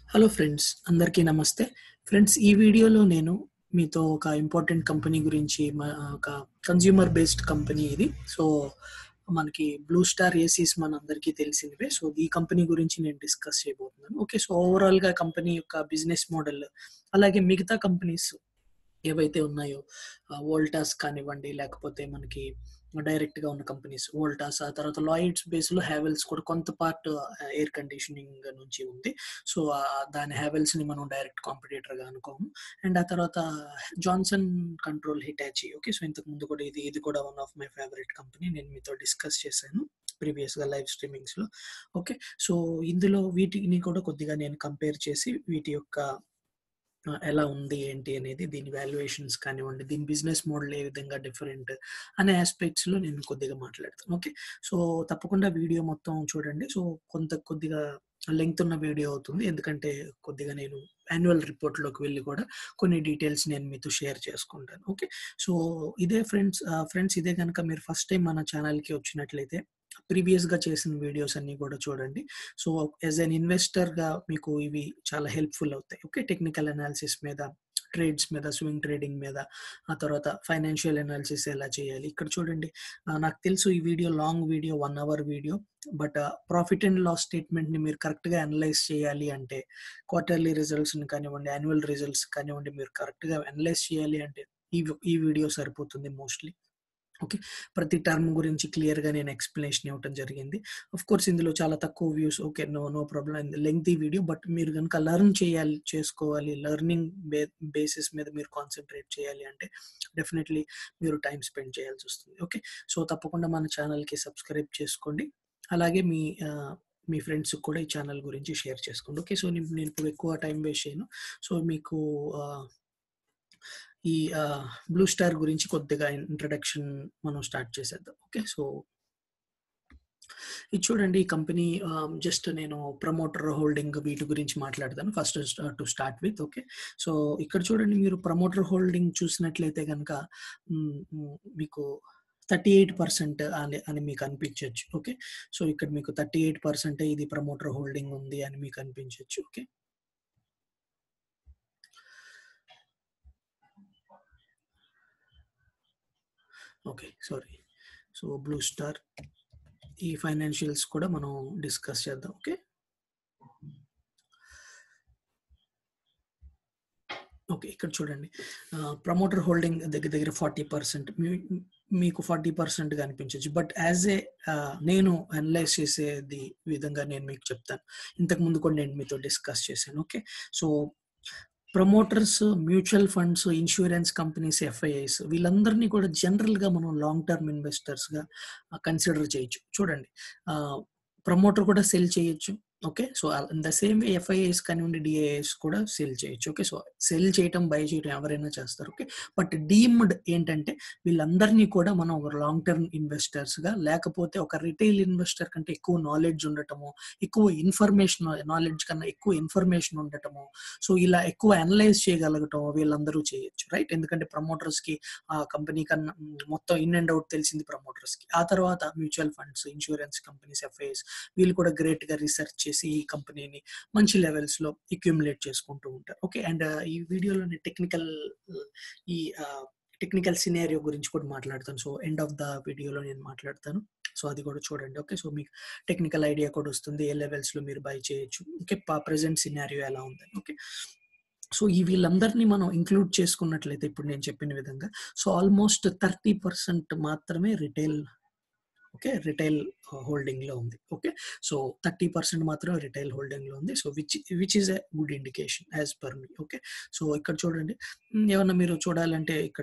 hello friends అందరికీ నమస్తే friends ఈ వీడియోలో నేను మీతో ఒక ఇంపార్టెంట్ కంపెనీ గురించి మ- ఒక కన్జ్యూమర్ బేస్డ్ కంపెనీ ఇది సో మనకి బ్లూ స్టార్ ఏసీస్ మన అందరికీ తెలిసినవే సో ఈ కంపెనీ గురించి నేను డిస్కస్ చేయబోతున్నాను ఓకే సో ఓవరాల్ గా కంపెనీ యొక్క బిజినెస్ మోడల్ అలాగే మిగతా కంపెనీస్ ఏవైతే ఉన్నాయో వోల్టాస్ కానివ్వండి లేకపోతే మనకి డైరెక్ట్ గా ఉన్న కంపెనీస్ వోల్టాస్ ఆ తర్వాత లాయిడ్స్ బేస్ లో హ్యావెల్స్ కూడా కొంత పార్ట్ ఎయిర్ కండిషనింగ్ నుంచి ఉంది సో ఆ దాని హ్యావెల్స్ ని మనం డైరెక్ట్ కాంపిటేటర్ గా అనుకోము అండ్ ఆ తర్వాత Johnson control Hitachi okay so ఇంతకు ముందు కూడా ఇది ఇది కూడా one of my favourite company నేను మీతో డిస్కస్ చేశాను ప్రీవియస్ గా లైవ్ స్ట్రీమింగ్స్ లో ఓకే సో ఇందులో వీటిని కూడా కొద్దిగా నేను కంపేర్ చేసి వీటి యొక్క ఆ, ఎలా ఉంది ఏంటి అనేది దీని వాల్యుయేషన్స్ కానివ్వండి దీని బిజినెస్ మోడల్ ఏ విధంగా డిఫరెంట్ అనే ఆస్పెక్ట్స్ లో నేను కొద్దిగా మాట్లాడతాను ఓకే సో తప్పకుండా వీడియో మొత్తం చూడండి సో కొంత కొద్దిగా లెంగ్త్ ఉన్న వీడియో అవుతుంది ఎందుకంటే కొద్దిగా నేను యాన్యువల్ రిపోర్ట్లోకి వెళ్ళి కూడా కొన్ని డీటెయిల్స్ నేను మీతో షేర్ చేసుకుంటాను ఓకే సో ఇదే ఫ్రెండ్స్ ఫ్రెండ్స్ ఇదే కనుక మీరు ఫస్ట్ టైం మన ఛానల్కి వచ్చినట్లయితే ప్రీవియస్ గా చేసిన వీడియోస్ అన్ని కూడా చూడండి సో యాజ్ అన్ ఇన్వెస్టర్ గా మీకు ఇవి చాలా హెల్ప్ఫుల్ అవుతాయి ఓకే టెక్నికల్ అనాలిసిస్ మీద ట్రేడ్స్ మీద స్వింగ్ ట్రేడింగ్ మీద ఆ తర్వాత ఫైనాన్షియల్ అనాలిసిస్ ఎలా చేయాలి ఇక్కడ చూడండి ఆ, నాకు తెలుసు ఈ video long video one hour video but profit and loss statement ని మీరు కరెక్ట్ గా అనలైజ్ చేయాలి అంటే క్వార్టర్లీ రిజల్ట్స్ కానివ్వండి యాన్యువల్ రిజల్ట్స్ కానివ్వండి మీరు కరెక్ట్ గా అనలైజ్ చేయాలి అంటే ఈ ఈ వీడియో సరిపోతుంది మోస్ట్లీ ఓకే ప్రతి టర్మ్ గురించి క్లియర్ గా నేను ఎక్స్ప్లెనేషన్ ఇవ్వడం జరిగింది అఫ్ కోర్స్ ఇందులో చాలా తక్కువ views okay no no problem lengthy video but మీరు కనుక లెర్న్ చేయాలి చేసుకోవాలి లెర్నింగ్ బే బేసిస్ మీద మీరు కాన్సన్ట్రేట్ చేయాలి అంటే డెఫినెట్లీ మీరు టైం స్పెండ్ చేయాల్సి వస్తుంది ఓకే సో తప్పకుండా మన ఛానల్కి సబ్స్క్రైబ్ చేసుకోండి అలాగే మీ ఆ, మీ ఫ్రెండ్స్ కూడా ఈ ఛానల్ గురించి షేర్ చేసుకోండి ఓకే సో నేను నేను ఇప్పుడు ఎక్కువ టైం వేస్ట్ చేయను సో మీకు ఆ, ఈ బ్లూ స్టార్ గురించి కొద్దిగా ఇంట్రడక్షన్ మనం స్టార్ట్ చేసేద్దాం ఓకే సో ఇది చూడండి ఈ కంపెనీ జస్ట్ నేను ప్రమోటర్ హోల్డింగ్ వీటి గురించి మాట్లాడతాను first to start with okay so ఇక్కడ చూడండి మీరు ప్రమోటర్ హోల్డింగ్ చూసినట్లయితే కనుక మీకు థర్టీ ఎయిట్ పర్సెంట్ అని అని మీకు అనిపించవచ్చు ఓకే సో ఇక్కడ మీకు థర్టీ ఎయిట్ పర్సెంట్ ఇది ప్రమోటర్ హోల్డింగ్ ఉంది అని మీకు అనిపించవచ్చు okay okay sorry so blue star ఈ ఫైనాన్షియల్స్ కూడా మనం డిస్కస్ చేద్దాం ఓకే ఓకే ఇక్కడ చూడండి ప్రమోటర్ హోల్డింగ్ దగ్గర దగ్గర ఫార్టీ పర్సెంట్ మీకు ఫార్టీ పర్సెంట్ గా అనిపించవచ్చు బట్ యాజ్ ఏ నేను అనలైజ్ చేసేది విధంగా నేను మీకు చెప్తాను ఇంతకు ముందు కూడా నేను మీతో డిస్కస్ చేశాను okay so promoters mutual funds insurance companies FIIs వీళ్ళందరినీ కూడా జనరల్ గా మనం లాంగ్ టర్మ్ ఇన్వెస్టర్స్ గా కన్సిడర్ చేయొచ్చు చూడండి ప్రమోటర్ కూడా సెల్ చేయొచ్చు okay so in the same way FIIs కానివ్వండి డిఐఎస్ కూడా సెల్ చేయొచ్చు ఓకే సో సెల్ చేయటం బై చేయటం ఎవరైనా చేస్తారు ఓకే బట్ డీమ్డ్ ఏంటంటే వీళ్ళందరినీ కూడా మనం ఒక లాంగ్ టర్మ్ ఇన్వెస్టర్స్ గా లేకపోతే ఒక రిటైల్ ఇన్వెస్టర్ కంటే ఎక్కువ నాలెడ్జ్ ఉండటము ఎక్కువ ఇన్ఫర్మేషన్ నాలెడ్జ్ కన్నా ఎక్కువ ఇన్ఫర్మేషన్ ఉండటము సో ఇలా ఎక్కువ అనలైజ్ చేయగలగటం వీళ్ళందరూ చేయొచ్చు రైట్ ఎందుకంటే ప్రమోటర్స్ కి ఆ కంపెనీ కన్నా మ్, మొత్తం ఇన్ అండ్ అవుట్ తెలిసింది ప్రమోటర్స్ కి ఆ తర్వాత mutual funds insurance companies FIIs వీళ్ళు కూడా గ్రేట్ గా రీసెర్చ్ చేసి ఈ కంపెనీని మంచి లెవెల్స్ లో ఎక్యుములేట్ చేసుకుంటూ ఉంటారు ఓకే అండ్ ఈ వీడియోలో టెక్నికల్ ఈ టెక్నికల్ సినేరియో గురించి కూడా మాట్లాడతాను సో ఎండ్ ఆఫ్ ద వీడియోలో నేను మాట్లాడతాను సో అది కూడా చూడండి ఓకే సో మీకు టెక్నికల్ ఐడియా కూడా వస్తుంది ఏ లెవెల్స్ లో మీరు బై చేయొచ్చు ఓకే ప్రెసెంట్ సినారియో ఎలా ఉందని ఓకే సో ఈ వీళ్ళందరినీ మనం ఇంక్లూడ్ చేసుకున్నట్లయితే ఇప్పుడు నేను చెప్పిన విధంగా సో ఆల్మోస్ట్ థర్టీ పర్సెంట్ మాత్రమే రిటైల్ ఓకే రిటైల్ హోల్డింగ్ లో ఉంది ఓకే సో థర్టీ పర్సెంట్ మాత్రమే రిటైల్ హోల్డింగ్ లో ఉంది so which which is a good indication as per me okay so ఇక్కడ చూడండి మ్, ఏమన్నా మీరు చూడాలంటే ఇక్కడ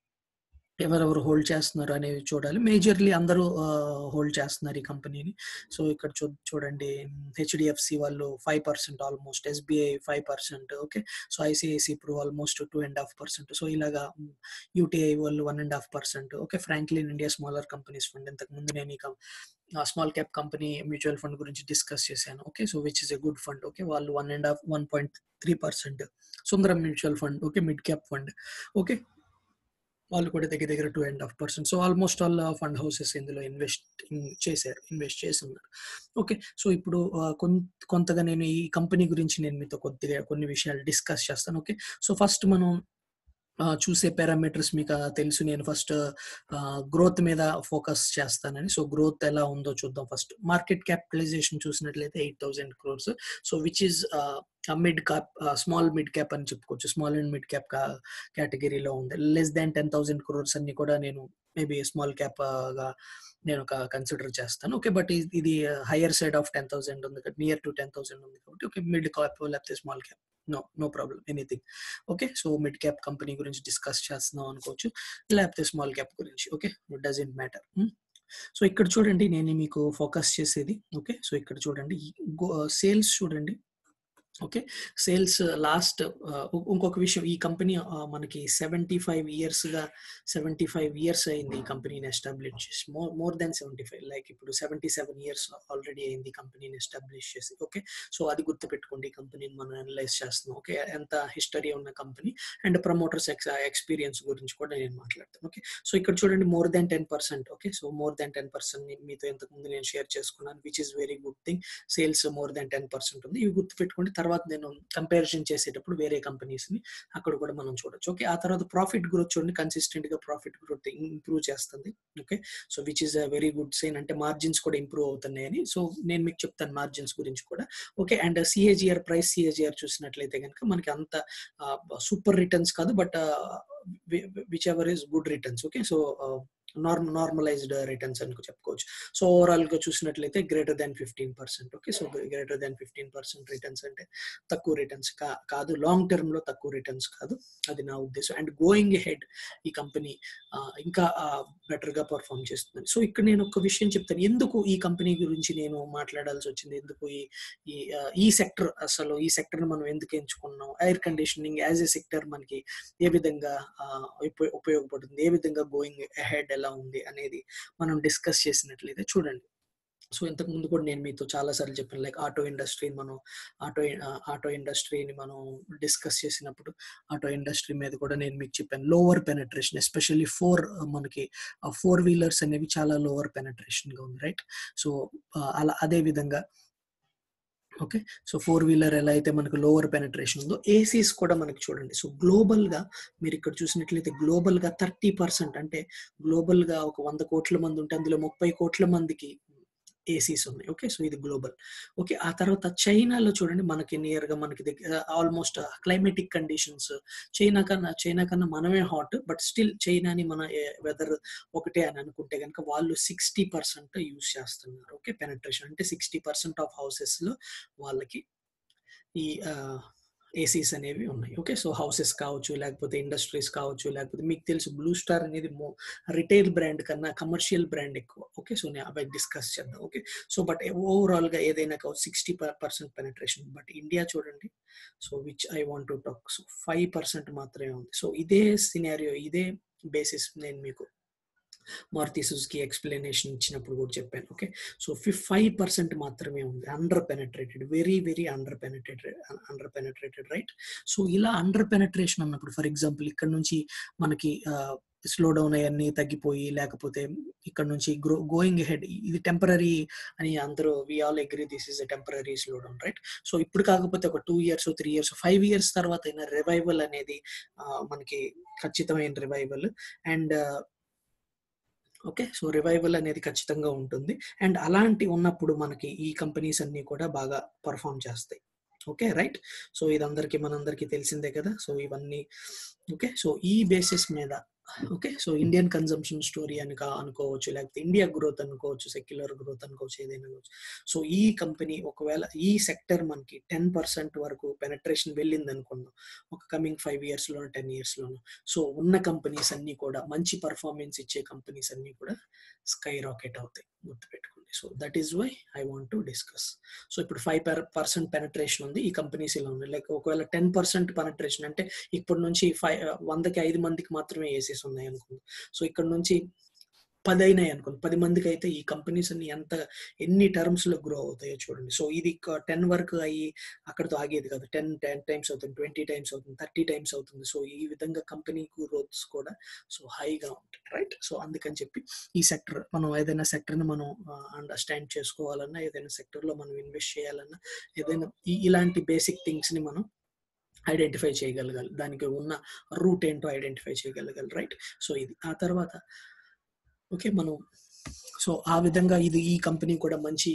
ఎవరెవరు హోల్డ్ చేస్తున్నారు అనేది చూడాలి మేజర్లీ అందరూ హోల్డ్ చేస్తున్నారు ఈ కంపెనీని సో ఇక్కడ చూ చూడండి హెచ్డిఎఫ్సి వాళ్ళు five percent almost SBI five percent okay so ICICI ఇప్పుడు almost two and half percent so ఇలాగా యూటీఐ వాళ్ళు one and half percent okay Franklin India smaller companies fund ఇంతకు ముందు నేను ఈ small cap company mutual fund గురించి discuss చేశాను okay so which is a good fund okay వాళ్ళు one and half one point three percent Sundaram mutual fund okay mid cap fund okay వాళ్ళు కూడా దగ్గర దగ్గర two and half percent so almost all fund houses ఇందులో invest చేశారు invest చేసి ఉన్నారు okay so ఇప్పుడు కొంతగా నేను ఈ కంపెనీ గురించి నేను మీతో కొద్దిగా కొన్ని విషయాలు డిస్కస్ చేస్తాను ఓకే సో ఫస్ట్ మనం చూసే పారామీటర్స్ మీకు తెలుసు నేను ఫస్ట్ గ్రోత్ మీద ఫోకస్ చేస్తానని సో గ్రోత్ ఎలా ఉందో చూద్దాం ఫస్ట్ మార్కెట్ క్యాపిటలైజేషన్ చూసినట్లయితే eight thousand crores so which is mid cap small mid cap అని చెప్పుకోవచ్చు స్మాల్ అండ్ మిడ్ క్యాప్ కేటగిరీలో ఉంది less than ten thousand crores అన్ని కూడా నేను మేబీ స్మాల్ క్యాప్ గా నేను ఒక కన్సిడర్ చేస్తాను ఓకే బట్ ఇది higher side of ten thousand ఉంది నియర్ టు టెన్ థౌసండ్ ఉంది కాబట్టి ఓకే మిడ్ క్యాప్ లేకపోతే small cap no no problem anything okay so mid cap company గురించి డిస్కస్ చేస్తున్నాం అనుకోవచ్చు లేకపోతే స్మాల్ క్యాప్ గురించి ఓకే డజంట్ మ్యాటర్ సో ఇక్కడ చూడండి నేను మీకు ఫోకస్ చేసేది ఓకే సో ఇక్కడ చూడండి సేల్స్ చూడండి ఓకే సేల్స్ లాస్ట్ ఇంకొక విషయం ఈ కంపెనీ మనకి సెవెంటీ ఫైవ్ ఇయర్స్గా సెవెంటీ ఫైవ్ ఇయర్స్ అయింది ఈ కంపెనీని ఎస్టాబ్లిష్ చేసి more more than seventy five like ఇప్పుడు సెవెంటీ సెవెన్ ఇయర్స్ ఆల్రెడీ అయింది కంపెనీని ఎస్టాబ్లిష్ చేసి ఓకే సో అది గుర్తుపెట్టుకోండి ఈ కంపెనీని మనం అనలైజ్ చేస్తున్నాం ఓకే ఎంత హిస్టరీ ఉన్న కంపెనీ అండ్ ప్రమోటర్స్ ఎక్స్పీరియన్స్ గురించి కూడా నేను మాట్లాడతాను ఓకే సో ఇక్కడ చూడండి more than ten percent okay so more than ten percent మీతో ఇంతకుముందు నేను షేర్ చేసుకున్నాను which is very good thing sales more than ten percent ఉంది ఇవి గుర్తుపెట్టుకోండి తర్వాత నేను కంపారిజన్ చేసేటప్పుడు వేరే కంపెనీస్ ని అక్కడ కూడా మనం చూడొచ్చు ఓకే ఆ తర్వాత ప్రాఫిట్ గ్రోత్ చూడండి కన్సిస్టెంట్ గా ప్రాఫిట్ గ్రోత్ ఇంప్రూవ్ చేస్తుంది okay so which is a very good sign అంటే మార్జిన్స్ కూడా ఇంప్రూవ్ అవుతున్నాయని సో నేను మీకు చెప్తాను మార్జిన్స్ గురించి కూడా okay and CAGR price CAGR చూసినట్లయితే కనుక మనకి అంత సూపర్ రిటర్న్స్ కాదు but whichever is good returns okay so norm normalised returns అని చెప్పుకోవచ్చు సో ఓవరాల్ గా చూసినట్లయితే greater than fifteen percent okay so greater than fifteen percent returns అంటే తక్కువ రిటర్న్స్ కాదు లాంగ్ టర్మ్ లో తక్కువ రిటర్న్స్ కాదు అది నా ఉద్దేశం అండ్ గోయింగ్ హెడ్ ఈ కంపెనీ ఇంకా బెటర్ గా పర్ఫామ్ చేస్తుంది సో ఇక్కడ నేను ఒక విషయం చెప్తాను ఎందుకు ఈ కంపెనీ గురించి నేను మాట్లాడాల్సి వచ్చింది ఎందుకు ఈ ఈ సెక్టర్ అసలు ఈ సెక్టర్ మనం ఎందుకు ఎంచుకున్నాం air conditioning as a sector మనకి ఏ విధంగా ఉపయోగపడుతుంది ఏ విధంగా గోయింగ్ హెడ్ ఎలా ఉంది అనేది మనం డిస్కస్ చేసినట్లయితే చూడండి సో ఇంతకు ముందు కూడా నేను మీతో చాలా సార్లు చెప్పాను లైక్ ఆటో ఇండస్ట్రీ మనం ఆటో ఆటో ఇండస్ట్రీని మనం డిస్కస్ చేసినప్పుడు ఆటో ఇండస్ట్రీ మీద కూడా నేను మీకు చెప్పాను లోవర్ పెనట్రేషన్ ఎస్పెషల్లీ ఫోర్ మనకి ఫోర్ వీలర్స్ అనేవి చాలా లోవర్ పెనట్రేషన్ గా ఉంది రైట్ సో అలా అదే విధంగా ఓకే సో ఫోర్ వీలర్ ఎలా అయితే మనకు లోవర్ పెనట్రేషన్ ఉందో ఏసీస్ కూడా మనకి చూడండి సో గ్లోబల్ గా మీరు ఇక్కడ చూసినట్లయితే గ్లోబల్ గా థర్టీ పర్సెంట్ అంటే గ్లోబల్ గా ఒక వంద కోట్ల మంది ఉంటే అందులో ముప్పై కోట్ల మందికి ఏసీస్ ఉన్నాయి ఓకే సో ఇది గ్లోబల్ ఓకే ఆ తర్వాత చైనాలో చూడండి మనకి నియర్ గా మనకి దగ్గర ఆల్మోస్ట్ క్లైమేటిక్ కండిషన్స్ చైనా కన్నా చైనా కన్నా మనమే హాట్ బట్ స్టిల్ చైనాని మన వెదర్ ఒకటే అని అనుకుంటే కనుక వాళ్ళు సిక్స్టీ పర్సెంట్ యూజ్ చేస్తున్నారు ఓకే పెనట్రేషన్ అంటే సిక్స్టీ పర్సెంట్ ఆఫ్ హౌసెస్ లో వాళ్ళకి ఈ ఏసీస్ అనేవి ఉన్నాయి ఓకే సో హౌసెస్ కావచ్చు లేకపోతే ఇండస్ట్రీస్ కావచ్చు లేకపోతే మీకు తెలుసు బ్లూ స్టార్ అనేది రిటైల్ బ్రాండ్ కన్నా కమర్షియల్ బ్రాండ్ ఎక్కువ ఓకే సో నేను అవి డిస్కస్ చేద్దాం ఓకే సో బట్ ఓవరాల్ గా ఏదైనా కావచ్చు sixty percent penetration but India చూడండి so which I want to talk so five percent మాత్రమే ఉంది సో ఇదే సినారియో ఇదే బేసిస్ నేను మీకు మారుతి సుజుకి ఎక్స్ప్లెనేషన్ ఇచ్చినప్పుడు కూడా చెప్పాను ఓకే సో ఫైవ్ పర్సెంట్ మాత్రమే ఉంది under penetrated very very under penetrated under penetrated right so ఇలా అండర్ పెనట్రేషన్ అన్నప్పుడు ఫర్ ఎగ్జాంపుల్ ఇక్కడ నుంచి మనకి స్లో డౌన్ అవన్నీ తగ్గిపోయి లేకపోతే ఇక్కడ నుంచి గ్రో గోయింగ్ హెడ్ ఇది టెంపరీ అని అందరూ we all agree this is a temporary slow down right so ఇప్పుడు కాకపోతే ఒక two years three years five years తర్వాత అయినా రివైవల్ అనేది మనకి ఖచ్చితమైన revival and okay so revival అనేది ఖచ్చితంగా ఉంటుంది అండ్ అలాంటి ఉన్నప్పుడు మనకి ఈ కంపెనీస్ అన్ని కూడా బాగా పర్ఫామ్ చేస్తాయి ఓకే రైట్ సో ఇదందరికీ మనందరికీ తెలిసిందే కదా సో ఇవన్నీ ఓకే సో ఈ బేసిస్ మీద okay so Indian consumption story అని అనుకోవచ్చు లేకపోతే ఇండియా గ్రోత్ అనుకోవచ్చు సెక్యులర్ గ్రోత్ అనుకోవచ్చు ఏదైనా అనుకోవచ్చు సో ఈ కంపెనీ ఒకవేళ ఈ సెక్టర్ మనకి టెన్ పర్సెంట్ వరకు పెనట్రేషన్ వెళ్ళింది అనుకుందాం ఒక కమింగ్ ఫైవ్ ఇయర్స్ లోనో టెన్ ఇయర్స్ లోనో సో ఉన్న కంపెనీస్ అన్ని కూడా మంచి పర్ఫార్మెన్స్ ఇచ్చే కంపెనీస్ అన్ని కూడా స్కై రాకెట్ అవుతాయి గుర్తుపెట్టుకోండి so that is why I want to discuss so ఇప్పుడు ఫైవ్ పర్సెంట్ పెనట్రేషన్ ఉంది ఈ కంపెనీస్ ఇలా ఉన్నాయి లైక్ ఒకవేళ టెన్ పర్సెంట్ పెనట్రేషన్ అంటే ఇప్పటి నుంచి ఫైవ్ వందకి ఐదు మందికి మాత్రమే ఏసీస్ ఉన్నాయి అనుకుందాం సో ఇక్కడ నుంచి పది అయినాయి అనుకోండి పది మందికి అయితే ఈ కంపెనీస్ అన్ని ఎంత ఎన్ని టర్మ్స్ లో గ్రో అవుతాయో చూడండి సో ఇది టెన్ వరకు అయ్యి అక్కడతో ఆగేది కాదు టెన్ టెన్ టైమ్స్ అవుతుంది ట్వంటీ టైమ్స్ అవుతుంది థర్టీ టైమ్స్ అవుతుంది సో ఈ విధంగా కంపెనీ గ్రోత్స్ కూడా సో హైగా ఉంటాయి రైట్ సో అందుకని చెప్పి ఈ సెక్టర్ మనం ఏదైనా సెక్టర్ని మనం అండర్స్టాండ్ చేసుకోవాలన్నా ఏదైనా సెక్టర్లో మనం ఇన్వెస్ట్ చేయాలన్నా ఏదైనా ఈ- ఇలాంటి బేసిక్ థింగ్స్ని మనం ఐడెంటిఫై చేయగలగాలి దానికి ఉన్న రూట్ ఏంటో ఐడెంటిఫై చేయగలగాలి రైట్ సో ఇది ఆ తర్వాత ఓకే మనం సో ఆ విధంగా ఇది ఈ కంపెనీ కూడా మంచి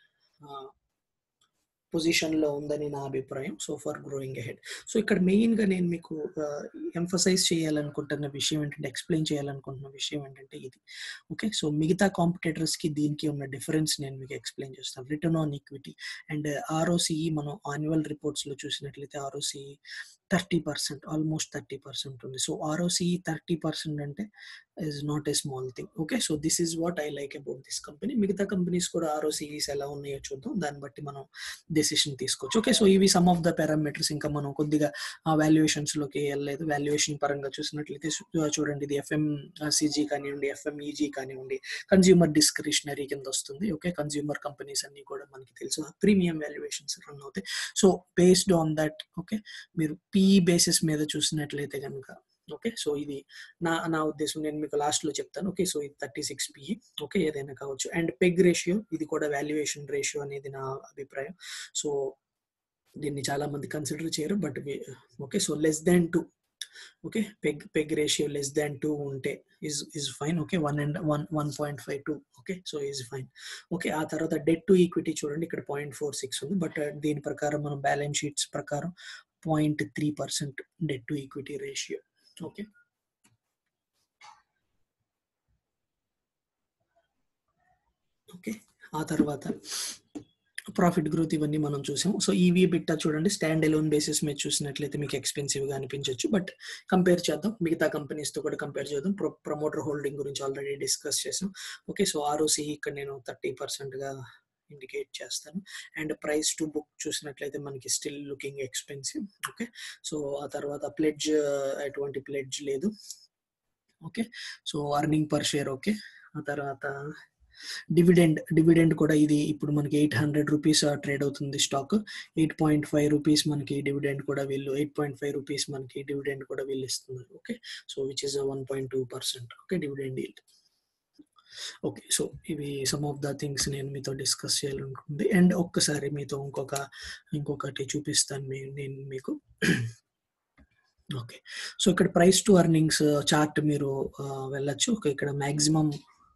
పొజిషన్ లో ఉందని నా అభిప్రాయం so for growing ahead so ఇక్కడ మెయిన్ గా నేను మీకు ఎంఫసైజ్ చేయాలనుకుంటున్న విషయం ఏంటంటే ఎక్స్ప్లెయిన్ చేయాలనుకుంటున్న విషయం ఏంటంటే ఇది ఓకే సో మిగతా కాంపిటేటర్స్ కి దీనికి ఉన్న డిఫరెన్స్ నేను మీకు ఎక్స్ప్లెయిన్ చేస్తాను return on equity and ROCE మనం ఆన్యువల్ రిపోర్ట్స్ లో చూసినట్లయితే ROCE thirty percent almost thirty percent ఉంది సో ఆర్ఓసిఈ థర్టీ పర్సెంట్ అంటే is not a small thing okay so this is what I like about this company మిగతా companies కూడా ROCEs ఎలా ఉన్నాయో చూద్దాం దాన్ని బట్టి మనం డెసిషన్ తీసుకోవచ్చు ఓకే సో ఇవి సమ్ ఆఫ్ ద పారామీటర్స్ ఇంకా మనం కొద్దిగా ఆ వాల్యుయేషన్స్ లోకి వెళ్ళలేదు వాల్యుయేషన్ పరంగా చూసినట్లయితే చూ- చూడండి ఇది ఎఫ్ఎం సిజీ కానివ్వండి ఎఫ్ఎంఈజీ కానివ్వండి కన్జ్యూమర్ డిస్క్రిషనరీ కింద వస్తుంది ఓకే కన్జ్యూమర్ కంపెనీస్ అన్ని కూడా మనకి తెలుసు ప్రీమియం వాల్యుయేషన్స్ రన్ అవుతాయి so based on that okay మీరు పిఈ బేసిస్ మీద చూసినట్లయితే కనుక ఓకే సో ఇది నా నా ఉద్దేశం నేను మీకు లాస్ట్ లో చెప్తాను ఓకే సో ఇది థర్టీ సిక్స్ పిఈ ఓకే ఏదైనా కావచ్చు అండ్ పెగ్ రేషియో ఇది కూడా వాల్యుయేషన్ రేషియో అనేది నా అభిప్రాయం సో దీన్ని చాలా మంది కన్సిడర్ చేయరు but okay so less than two okay PEG PEG ratio less than two ఉంటే is is fine okay one and one one point five two okay so is fine okay ఆ తర్వాత debt to equity చూడండి ఇక్కడ point four six ఉంది but దీని ప్రకారం మనం balance sheets ప్రకారం point three percent debt to equity ratio okay okay ఆ తర్వాత ప్రాఫిట్ గ్రోత్ ఇవన్నీ మనం చూసాం సో ఈవీ బిట్టా చూడండి స్టాండ్ ఎలోన్ బేసిస్ మీద చూసినట్లయితే మీకు ఎక్స్పెన్సివ్ గా అనిపించవచ్చు బట్ కంపేర్ చేద్దాం మిగతా కంపెనీస్ తో కూడా కంపేర్ చేద్దాం ప్రమోటర్ హోల్డింగ్ గురించి ఆల్రెడీ డిస్కస్ చేసాం ఓకే సో ఆర్ఓసి ఇక్కడ నేను థర్టీ పర్సెంట్ గా ఇండికేట్ చేస్తాను అండ్ ప్రైస్ టు బుక్ చూసినట్లయితే మనకి still looking expensive okay so ఆ తర్వాత ప్లెడ్జ్ ఎటువంటి ప్లెడ్జ్ లేదు okay so earning per share okay ఆ తర్వాత డివిడెండ్ డివిడెండ్ కూడా ఇది ఇప్పుడు మనకి ఎయిట్ హండ్రెడ్ రూపీస్ ట్రేడ్ అవుతుంది stock eight point five rupees మనకి డివిడెండ్ కూడా వీళ్ళు ఎయిట్ పాయింట్ ఫైవ్ రూపీస్ మనకి డివిడెండ్ కూడా వీళ్ళు ఇస్తున్నారు okay so which is one point two percent okay dividend yield okay so ఇవి సమ్ ఆఫ్ ద థింగ్స్ నేను మీతో డిస్కస్ చేయాలనుకుంది అండ్ ఒక్కసారి మీతో ఇంకొక ఇంకొకటి చూపిస్తాను మీ నేను మీకు ఓకే సో ఇక్కడ ప్రైస్ టు అర్నింగ్స్ చార్ట్ మీరు వెళ్ళొచ్చు ఓకే ఇక్కడ maximum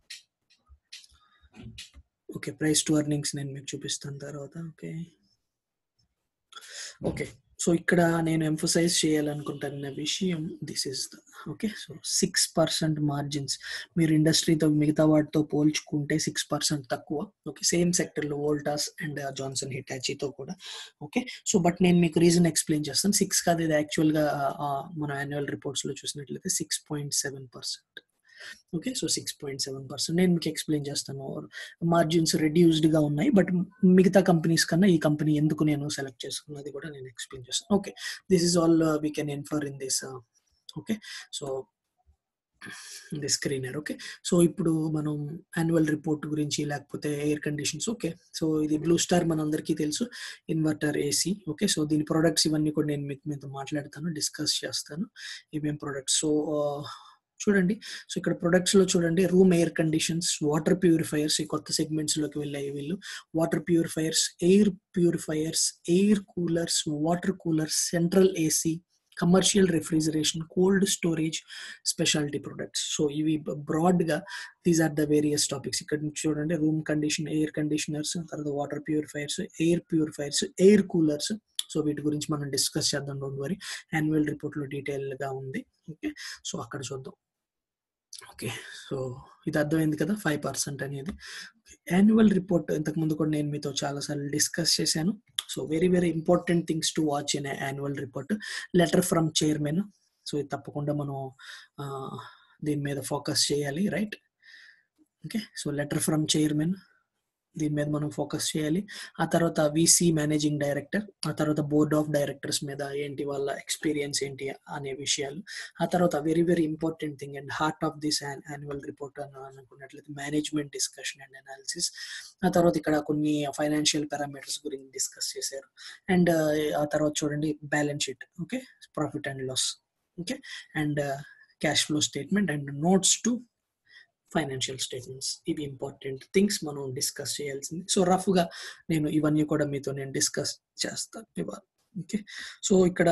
okay price to earnings నేను మీకు చూపిస్తాను తర్వాత ఓకే ఓకే సో ఇక్కడ నేను ఎంఫసైజ్ చేయాలనుకుంటున్న విషయం this is the okay so six percent margins మీరు ఇండస్ట్రీతో మిగతా వాటితో పోల్చుకుంటే సిక్స్ పర్సెంట్ తక్కువ ఓకే సేమ్ సెక్టర్లో వోల్టాస్ అండ్ జాన్సన్ హిటాచీతో కూడా ఓకే సో బట్ నేను మీకు రీజన్ ఎక్స్ప్లెయిన్ చేస్తాను సిక్స్ కాదు ఇది యాక్చువల్గా మన యాన్యువల్ రిపోర్ట్స్లో చూసినట్లయితే six point seven percent okay so six point seven percent నేను మీకు ఎక్స్ప్లెయిన్ చేస్తాను మార్జిన్స్ రెడ్యూస్డ్ గా ఉన్నాయి బట్ మిగతా కంపెనీస్ కన్నా ఈ కంపెనీ ఎందుకు నేను సెలెక్ట్ చేసుకున్నది కూడా నేను ఎక్స్ప్లెయిన్ చేస్తాను okay this is all we can infer in this okay so the screener okay so ఇప్పుడు మనం యాన్యువల్ రిపోర్ట్ గురించి లేకపోతే ఎయిర్ కండిషన్స్ ఓకే సో ఇది బ్లూ స్టార్ మనందరికీ తెలుసు ఇన్వర్టర్ ఏసీ ఓకే సో దీని ప్రొడక్ట్స్ ఇవన్నీ కూడా నేను మీకు మీతో మాట్లాడతాను డిస్కస్ చేస్తాను ఏమేం ప్రొడక్ట్స్ సో చూడండి సో ఇక్కడ ప్రొడక్ట్స్ లో చూడండి room air conditions water purifiers ఈ కొత్త సెగ్మెంట్స్ లోకి వెళ్ళాయి వీళ్ళు water purifiers air purifiers air coolers water coolers central AC commercial refrigeration cold storage speciality products so ఇవి బ్రాడ్ గా these are the various topics ఇక్కడ నుంచి చూడండి రూమ్ కండిషన్ ఎయిర్ కండిషనర్స్ తర్వాత water purifiers air purifiers air coolers so వీటి గురించి మనం discuss చేద్దాం డోంట్ వరీ యాన్యువల్ రిపోర్ట్ లో డీటెయిల్ గా ఉంది ఓకే సో అక్కడ చూద్దాం ఓకే సో ఇది అర్థమైంది కదా ఫైవ్ పర్సెంట్ అనేది యాన్యువల్ రిపోర్ట్ ఇంతకు ముందు కూడా నేను మీతో చాలాసార్లు డిస్కస్ చేశాను so very very important things to watch in annual report letter from chairman so ఇది తప్పకుండా మనం దీని మీద ఫోకస్ చేయాలి right okay so letter from chairman దీని మీద మనం ఫోకస్ చేయాలి ఆ తర్వాత విసి మేనేజింగ్ డైరెక్టర్ ఆ తర్వాత బోర్డ్ ఆఫ్ డైరెక్టర్స్ మీద ఏంటి వాళ్ళ ఎక్స్పీరియన్స్ ఏంటి అనే విషయాలు ఆ తర్వాత very very important thing and heart of this annual report అని అనుకున్నట్లయితే మేనేజ్మెంట్ డిస్కషన్ అండ్ అనాలిసిస్ ఆ తర్వాత ఇక్కడ కొన్ని ఫైనాన్షియల్ పారామీటర్స్ గురించి డిస్కస్ చేశారు అండ్ ఆ తర్వాత చూడండి balance sheet okay profit and loss okay and cash flow statement and notes to financial statements ఇవి ఇంపార్టెంట్ థింగ్స్ మనం డిస్కస్ చేయాల్సింది సో రఫ్గా నేను ఇవన్నీ కూడా మీతో నేను డిస్కస్ చేస్తాను ఇవాళ ఓకే సో ఇక్కడ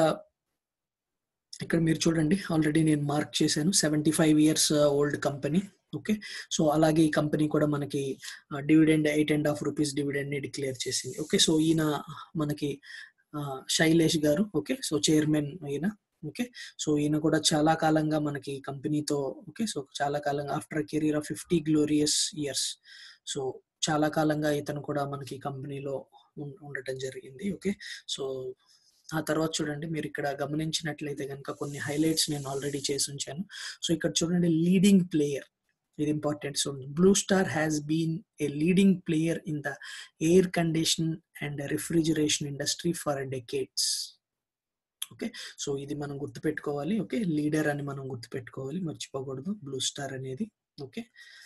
ఇక్కడ మీరు చూడండి ఆల్రెడీ నేను మార్క్ చేశాను seventy five years old company okay so అలాగే ఈ కంపెనీ కూడా మనకి dividend eight and half rupees dividend ని డిక్లేర్ చేసింది ఓకే సో ఈయన మనకి శైలేష్ గారు ఓకే సో చైర్మన్ ఈయన ఓకే సో ఈయన కూడా చాలా కాలంగా మనకి కంపెనీతో ఓకే సో చాలా కాలంగా after career of fifty glorious years so చాలా కాలంగా ఇతను కూడా మనకి కంపెనీలో ఉండటం జరిగింది ఓకే సో ఆ తర్వాత చూడండి మీరు ఇక్కడ గమనించినట్లయితే కనుక కొన్ని హైలైట్స్ నేను ఆల్రెడీ చేసి ఉంచాను సో ఇక్కడ చూడండి లీడింగ్ ప్లేయర్ ఇది important so blue Star has been a leading player in the air condition and refrigeration industry for decades okay so ఇది మనం గుర్తుపెట్టుకోవాలి ఓకే లీడర్ అని మనం గుర్తుపెట్టుకోవాలి మర్చిపోకూడదు బ్లూ స్టార్ అనేది ఓకే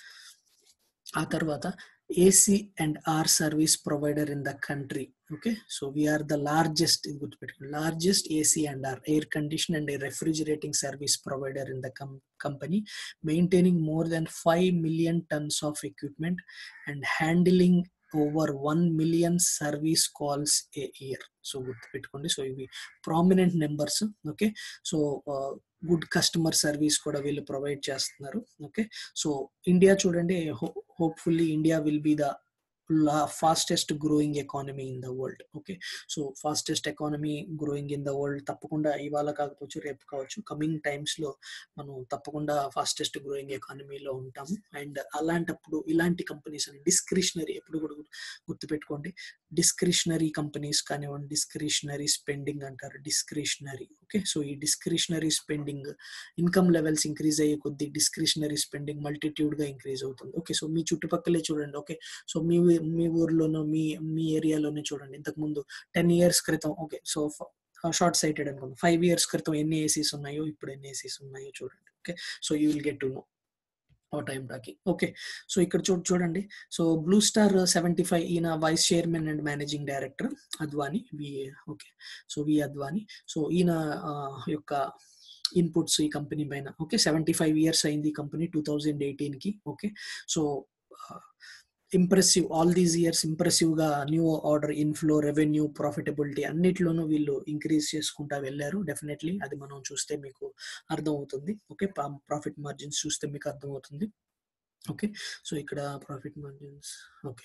ఆ తర్వాత AC and R service provider in the country okay so we are the largest ఇది గుర్తుపెట్టుకోండి largest AC and R air condition and refrigerating service provider in the company maintaining more than five million tons of equipment and handling over one million service calls a year so గుర్తుపెట్టుకోండి so ఇవి prominent numbers okay so good customer service కూడా వీళ్ళు provide చేస్తున్నారు okay so India చూడండి hopefully India will be the fastest growing economy in the world okay so fastest economy growing in the world తప్పకుండా ఇవాళ కాకపోవచ్చు రేపు కావచ్చు కమింగ్ టైమ్స్ లో మనం తప్పకుండా ఫాస్టెస్ట్ గ్రోయింగ్ ఎకానమీలో ఉంటాము అండ్ అలాంటప్పుడు ఇలాంటి కంపెనీస్ అని డిస్క్రిషనరీ ఎప్పుడు కూడా గుర్తుపెట్టుకోండి డిస్క్రిషనరీ కంపెనీస్ కానివ్వండి డిస్క్రిషనరీ స్పెండింగ్ అంటారు డిస్క్రిషనరీ ఓకే సో ఈ discretionary spending income levels increase అయ్యే కొద్ది డిస్క్రిషనరీ స్పెండింగ్ మల్టిట్యూడ్ గా ఇంక్రీజ్ అవుతుంది ఓకే సో మీ చుట్టుపక్కలే చూడండి ఓకే సో మీ మీ ఊర్లోనో మీ మీ ఏరియాలోనే చూడండి ఇంతకు ముందు టెన్ ఇయర్స్ క్రితం ఓకే సో షార్ట్ సైటెడ్ అనుకుందాం ఫైవ్ ఇయర్స్ క్రితం ఎన్ని ఏసీస్ ఉన్నాయో ఇప్పుడు ఎన్ని ఏసీస్ ఉన్నాయో చూడండి okay so you will get to know ఆ టైం టాకింగ్ ఓకే సో ఇక్కడ చూ చూడండి so blue Star seventy five ఈయన vice chairman and managing director Advani V okay so V Advani so ఈయన యొక్క ఇన్పుట్స్ ఈ కంపెనీ పైన ఓకే సెవెంటీ ఫైవ్ ఇయర్స్ అయింది ఈ కంపెనీ టూ థౌజండ్ ఎయిటీన్ కి okay so impressive all these years impressive గా new order inflow revenue profitability అన్నిట్లోనూ వీళ్ళు ఇంక్రీజ్ చేసుకుంటా వెళ్ళారు డెఫినెట్లీ అది మనం చూస్తే మీకు అర్థం అవుతుంది ఓకే ప్రాఫిట్ మార్జిన్స్ చూస్తే మీకు అర్థం అవుతుంది ఓకే సో ఇక్కడ ప్రాఫిట్ మార్జిన్స్ ఓకే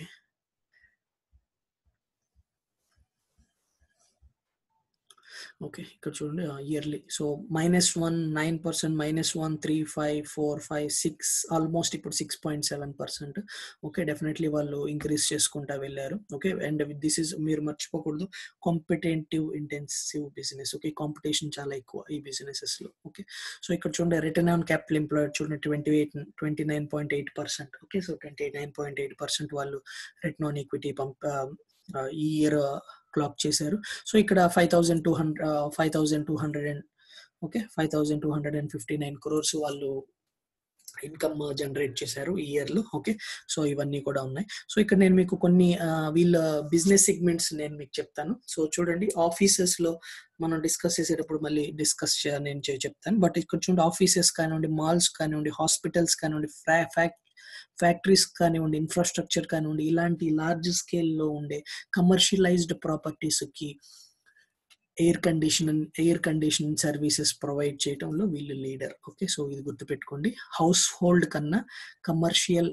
ఓకే ఇక్కడ చూడండి yearly so minus one nine percent minus one three five four five six almost ఇప్పుడు six point seven percent okay definitely వాళ్ళు ఇంక్రీజ్ చేసుకుంటా వెళ్ళారు ఓకే అండ్ దిస్ ఇస్ మీరు మర్చిపోకూడదు competitive intensive business okay competition చాలా ఎక్కువ ఈ బిజినెసెస్ లో ఓకే సో ఇక్కడ చూడండి రిటర్న్ ఆన్ క్యాపిటల్ ఎంప్లాయిడ్ చూడండి twenty eight twenty nine point eight percent okay so twenty nine point eight percent వాళ్ళు రిటర్న్ ఆన్ ఈక్విటీ పంప ఈ ఇయర్ క్లాక్ చేశారు సో ఇక్కడ five thousand two hundred five thousand two hundred and okay five thousand two hundred and fifty nine crores వాళ్ళు income generate చేశారు ఈ year లో okay so ఇవన్నీ కూడా ఉన్నాయి సో ఇక్కడ నేను మీకు కొన్ని వీళ్ళ బిజినెస్ సెగ్మెంట్స్ నేను మీకు చెప్తాను సో చూడండి ఆఫీసెస్ లో మనం డిస్కస్ చేసేటప్పుడు మళ్ళీ డిస్కస్ నేను చెప్తాను బట్ ఇక్కడ చూడండి ఆఫీసెస్ కానివ్వండి మాల్స్ కానివ్వండి హాస్పిటల్స్ కానివ్వండి ఫ్యాక్ట్ ఫ్యాక్టరీస్ కానివ్వండి ఇన్ఫ్రాస్ట్రక్చర్ కానివ్వండి ఇలాంటి లార్జ్ స్కేల్లో ఉండే కమర్షియలైజ్డ్ ప్రాపర్టీస్కి air condition air conditioning services provide చేయడంలో వీళ్ళు లీడర్ ఓకే సో ఇది గుర్తుపెట్టుకోండి హౌస్ హోల్డ్ కన్నా commercial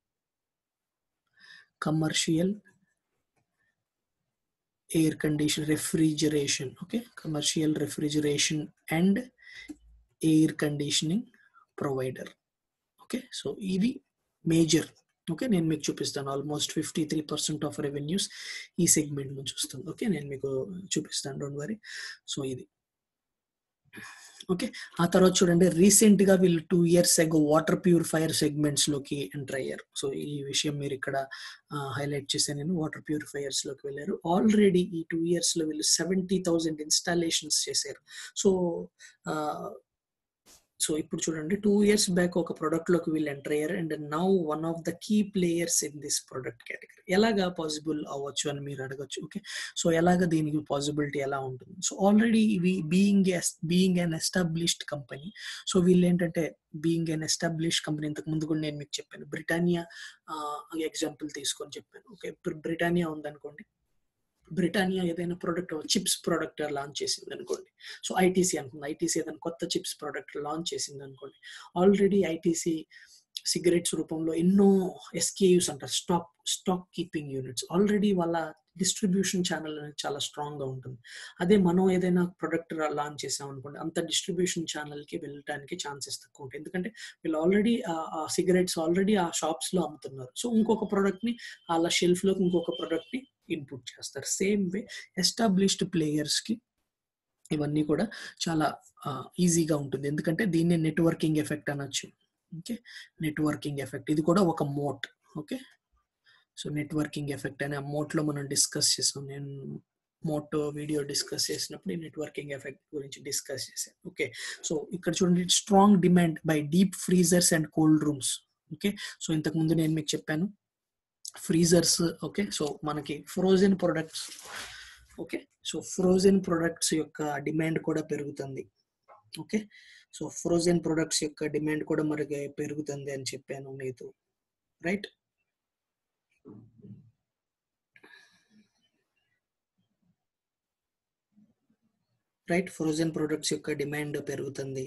commercial air condition refrigeration okay commercial refrigeration and air conditioning provider okay so ఇది మేజర్ ఓకే నేను మీకు చూపిస్తాను almost fifty three percent of revenues ఈ సెగ్మెంట్ నుంచి వస్తుంది ఓకే నేను మీకు చూపిస్తాను డోంట్ వరీ సో ఇది ఓకే ఆ తర్వాత చూడండి రీసెంట్ గా వీళ్ళు టూ ఇయర్స్ ఎగో వాటర్ ప్యూరిఫైయర్ సెగ్మెంట్స్ లోకి ఎంటర్ అయ్యారు సో ఈ విషయం మీరు ఇక్కడ హైలైట్ చేశాను నేను వాటర్ ప్యూరిఫైయర్స్ లోకి వెళ్ళారు ఆల్రెడీ ఈ టూ ఇయర్స్ లో వీళ్ళు సెవెంటీ థౌసండ్ ఇన్స్టాలేషన్స్ చేశారు సో సో ఇప్పుడు చూడండి టూ ఇయర్స్ బ్యాక్ ఒక ప్రొడక్ట్ లోకి వీళ్ళు ఎంటర్ అయ్యారు and now one of the key players in this product category ఎలాగా పాసిబుల్ అవ్వచ్చు అని మీరు అడగచ్చు ఓకే సో ఎలాగ దీనికి పాసిబిలిటీ ఎలా ఉంటుంది సో ఆల్రెడీ ఇవి being being an established company so వీళ్ళు ఏంటంటే బీయింగ్ అన్ ఎస్టాబ్లిష్డ్ కంపెనీ ఇంతకు ముందు కూడా నేను మీకు చెప్పాను బ్రిటానియా ఎగ్జాంపుల్ తీసుకొని చెప్పాను ఓకే బ్రిటానియా ఉందనుకోండి బ్రిటానియా ఏదైనా ప్రోడక్ట్ చిప్స్ ప్రోడక్ట్ లాంచ్ చేసింది అనుకోండి సో ఐటీసీ అనుకుంది ఐటీసీ ఏదైనా కొత్త చిప్స్ ప్రోడక్ట్ లాంచ్ చేసింది అనుకోండి ఆల్రెడీ ఐటీసీ సిగరెట్స్ రూపంలో ఎన్నో ఎస్కేయూస్ అంటారు stock stock keeping units already వాళ్ళ డిస్ట్రిబ్యూషన్ ఛానల్ అనేది చాలా స్ట్రాంగ్ గా ఉంటుంది అదే మనం ఏదైనా ప్రొడక్ట్ లాంచ్ చేసాం అనుకోండి అంత డిస్ట్రిబ్యూషన్ ఛానల్ కి వెళ్ళడానికి ఛాన్సెస్ తక్కువ ఉంటాయి ఎందుకంటే వీళ్ళు ఆల్రెడీ ఆ సిగరెట్స్ ఆల్రెడీ ఆ షాప్స్ లో అమ్ముతున్నారు సో ఇంకొక ప్రొడక్ట్ ని వాళ్ళ షెల్ఫ్ లోకి ఇంకొక ప్రొడక్ట్ ని ఇన్పుట్ చేస్తారు సేమ్ వే ఎస్టాబ్లిష్డ్ ప్లేయర్స్ కి ఇవన్నీ కూడా చాలా ఈజీగా ఉంటుంది ఎందుకంటే దీన్ని నెట్వర్కింగ్ ఎఫెక్ట్ అనొచ్చు ఓకే నెట్వర్కింగ్ ఎఫెక్ట్ ఇది కూడా ఒక moat okay so networking effect అనే మోట్ లో మనం డిస్కస్ చేసాం నేను మోటో వీడియో డిస్కస్ చేసినప్పుడు ఈ నెట్వర్కింగ్ ఎఫెక్ట్ గురించి డిస్కస్ చేశాను ఓకే సో ఇక్కడ చూడండి strong demand by deep freezers and cold rooms okay so ఇంతకు ముందు నేను మీకు చెప్పాను ఫ్రీజర్స్ ఓకే సో మనకి frozen products okay so frozen products యొక్క డిమాండ్ కూడా పెరుగుతుంది ఓకే సో ఫ్రోజన్ ప్రొడక్ట్స్ యొక్క డిమాండ్ కూడా మనకి పెరుగుతుంది అని చెప్పాను మీతో రైట్ రైట్ ఫ్రోజన్ ప్రొడక్ట్స్ యొక్క డిమాండ్ పెరుగుతుంది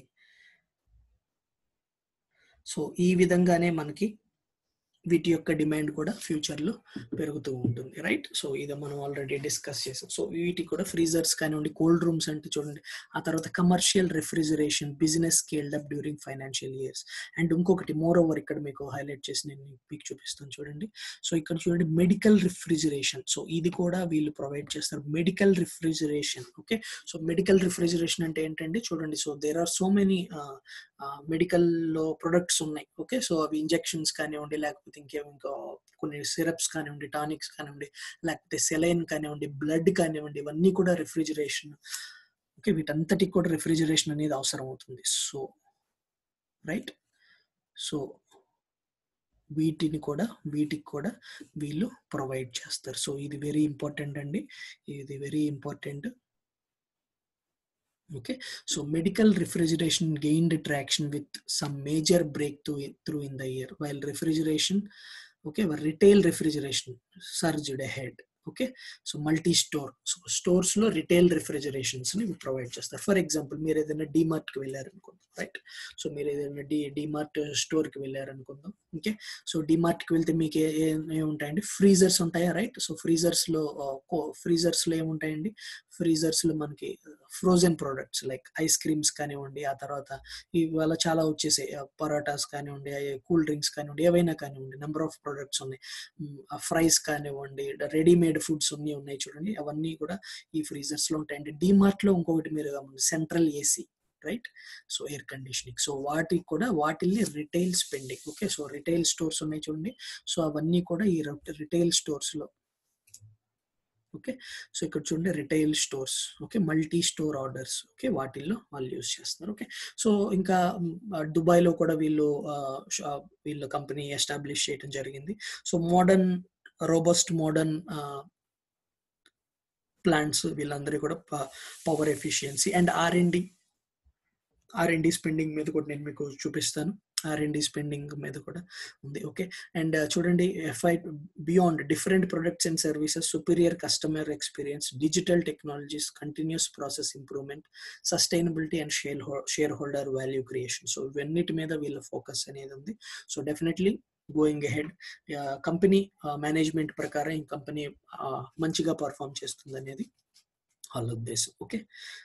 సో ఈ విధంగానే మనకి వీటి యొక్క డిమాండ్ కూడా ఫ్యూచర్ లో పెరుగుతూ ఉంటుంది రైట్ సో ఇది మనం ఆల్రెడీ డిస్కస్ చేసాం సో వీటి కూడా ఫ్రీజర్స్ కానివ్వండి కోల్డ్ రూమ్స్ అంటే చూడండి ఆ తర్వాత commercial refrigeration business scaled up during financial years and ఇంకొకటి మోర్ ఓవర్ ఇక్కడ మీకు హైలైట్ చేసి నేను మీకు చూపిస్తాను చూడండి సో ఇక్కడ చూడండి మెడికల్ రిఫ్రిజరేషన్ సో ఇది కూడా వీళ్ళు ప్రొవైడ్ చేస్తారు medical refrigeration okay so medical refrigeration అంటే ఏంటంటే చూడండి so there are so many medical లో ప్రొడక్ట్స్ ఉన్నాయి ఓకే సో అవి ఇంజెక్షన్స్ కానివ్వండి లేకపోతే ఇంకేం ఇంకా కొన్ని సిరప్స్ కానివ్వండి టానిక్స్ కానివ్వండి లేకపోతే సెలైన్ కానివ్వండి బ్లడ్ కానివ్వండి ఇవన్నీ కూడా రిఫ్రిజరేషన్ ఓకే వీటంతటికి కూడా రిఫ్రిజరేషన్ అనేది అవసరం అవుతుంది సో రైట్ సో వీటిని కూడా వీటికి కూడా వీళ్ళు ప్రొవైడ్ చేస్తారు సో ఇది వెరీ ఇంపార్టెంట్ అండి ఇది very important okay so medical refrigeration gained traction with some major breakthrough through in the year while refrigeration okay retail refrigeration surged ahead okay so multi store so stores లో retail refrigerations ని provide చేస్తారు for example మీరు ఏదైనా డిమార్ట్ కి వెళ్ళారనుకుందాం right so మీరు ఏదైనా D DMart store కి వెళ్ళారనుకుందాం okay so DMart కి వెళ్తే మీకు ఏముంటాయండి ఫ్రీజర్స్ ఉంటాయా రైట్ సో ఫ్రీజర్స్ లో ఫ్రీజర్స్ లో ఏముంటాయండి ఫ్రీజర్స్ లో మనకి frozen products like ice creams కానివ్వండి ఆ తర్వాత ఇవాళ చాలా వచ్చేసాయి పరోటాస్ కానివ్వండి కూల్ డ్రింక్స్ కానివ్వండి ఏవైనా కానివ్వండి నెంబర్ ఆఫ్ ప్రోడక్ట్స్ ఉన్నాయి ఫ్రైస్ కానివ్వండి రెడీమేడ్ ఫుడ్స్ అన్ని ఉన్నాయి చూడండి అవన్నీ కూడా ఈ ఫ్రీజర్స్ లో ఉంటాయండి డిమార్ట్ లో ఇంకొకటి మీరు central AC right so air conditioning so వాటికి కూడా వాటిల్ని retail spending okay so retail stores ఉన్నాయి చూడండి సో అవన్నీ కూడా ఈ రిటైల్ స్టోర్స్ లో ఓకే సో ఇక్కడ చూడండి retail stores okay multi store orders okay వాటిల్లో వాళ్ళు యూస్ చేస్తున్నారు ఓకే సో ఇంకా దుబాయ్లో కూడా వీళ్ళు వీళ్ళ కంపెనీ ఎస్టాబ్లిష్ చేయడం జరిగింది so modern robust modern plants వీళ్ళందరూ కూడా power efficiency and R and R and spending మీద కూడా నేను మీకు చూపిస్తాను ఆర్ అండ్ స్పెండింగ్ మీద కూడా ఉంది ఓకే అండ్ చూడండి FI beyond different products and services superior customer experience digital technologies continuous process improvement sustainability and share shareholder value creation so ఇవన్నిటి మీద వీళ్ళ ఫోకస్ అనేది ఉంది so definitely going ahead company management ప్రకారం ఈ company మంచిగా perform చేస్తుంది అనేది వాళ్ళ ఉద్దేశం ఓకే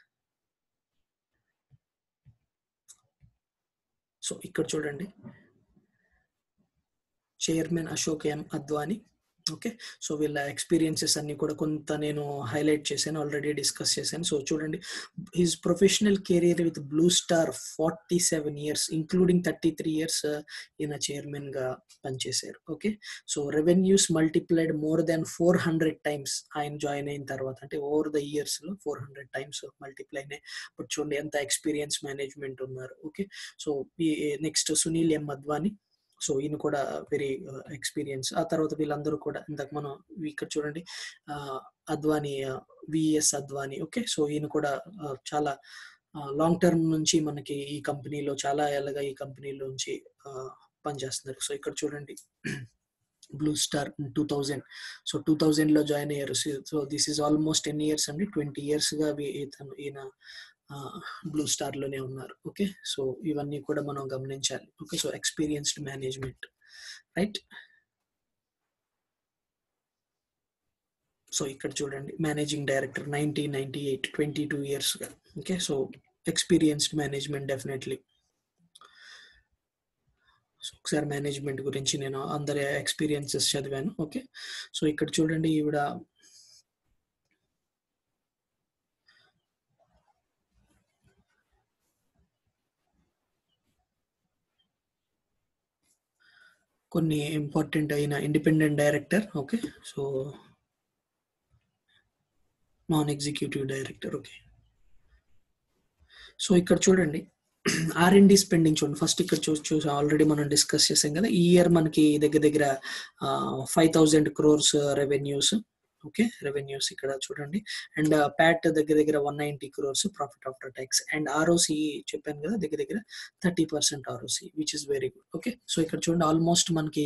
సో ఇక్కడ చూడండి chairman Ashok M Advani okay so వీళ్ళ ఎక్స్పీరియన్సెస్ అన్ని కూడా కొంత నేను హైలైట్ చేశాను ఆల్రెడీ డిస్కస్ చేశాను సో చూడండి his professional career with Blue Star forty seven years including thirty three years ఈయన చైర్మన్ గా పనిచేశారు okay so revenues multiplied more than four hundred times ఆయన జాయిన్ అయిన తర్వాత అంటే ఓవర్ ద ఇయర్స్ లో ఫోర్ హండ్రెడ్ టైమ్స్ మల్టిప్లై అయినాయి but చూడండి ఎంత ఎక్స్పీరియన్స్ మేనేజ్మెంట్ ఉన్నారు ఓకే సో ఈ next Sunil M Advani so ఈయన కూడా వెరీ ఎక్స్పీరియన్స్ ఆ తర్వాత వీళ్ళందరూ కూడా ఇందాక మనం ఇక్కడ చూడండి Advani VS Advani okay so ఈయన కూడా చాలా లాంగ్ టర్మ్ నుంచి మనకి ఈ కంపెనీలో చాలా ఏళ్ళగా ఈ కంపెనీలోంచి పనిచేస్తున్నారు సో ఇక్కడ చూడండి Blue Star two thousand so two thousand లో జాయిన్ అయ్యారు so this is almost ten years అండి ట్వంటీ ఇయర్స్ గా ఇతను ఈయన బ్లూ స్టార్ లోనే ఉన్నారు ఓకే సో ఇవన్నీ కూడా మనం గమనించాలి okay so experienced management right so ఇక్కడ చూడండి managing director nineteen ninety eight twenty two years గా okay so experienced management definitely so ఒకసారి మేనేజ్మెంట్ గురించి నేను అందరి ఎక్స్పీరియన్సెస్ చదివాను ఓకే సో ఇక్కడ చూడండి ఈవిడ కొన్ని ఇంపార్టెంట్ అయిన independent director okay so non executive director okay so ఇక్కడ చూడండి ఆర్ అండ్ డి స్పెండింగ్ చూడండి ఫస్ట్ ఇక్కడ చూసి చూసి ఆల్రెడీ మనం డిస్కస్ చేసాం కదా ఈ ఇయర్ మనకి దగ్గర దగ్గర five thousand crores revenues okay revenues ఇక్కడ చూడండి అండ్ ప్యాట్ దగ్గర దగ్గర one ninety crores profit after tax and ROC చెప్పాను కదా దగ్గర దగ్గర thirty percent ROC which is very good okay so ఇక్కడ చూడండి ఆల్మోస్ట్ మనకి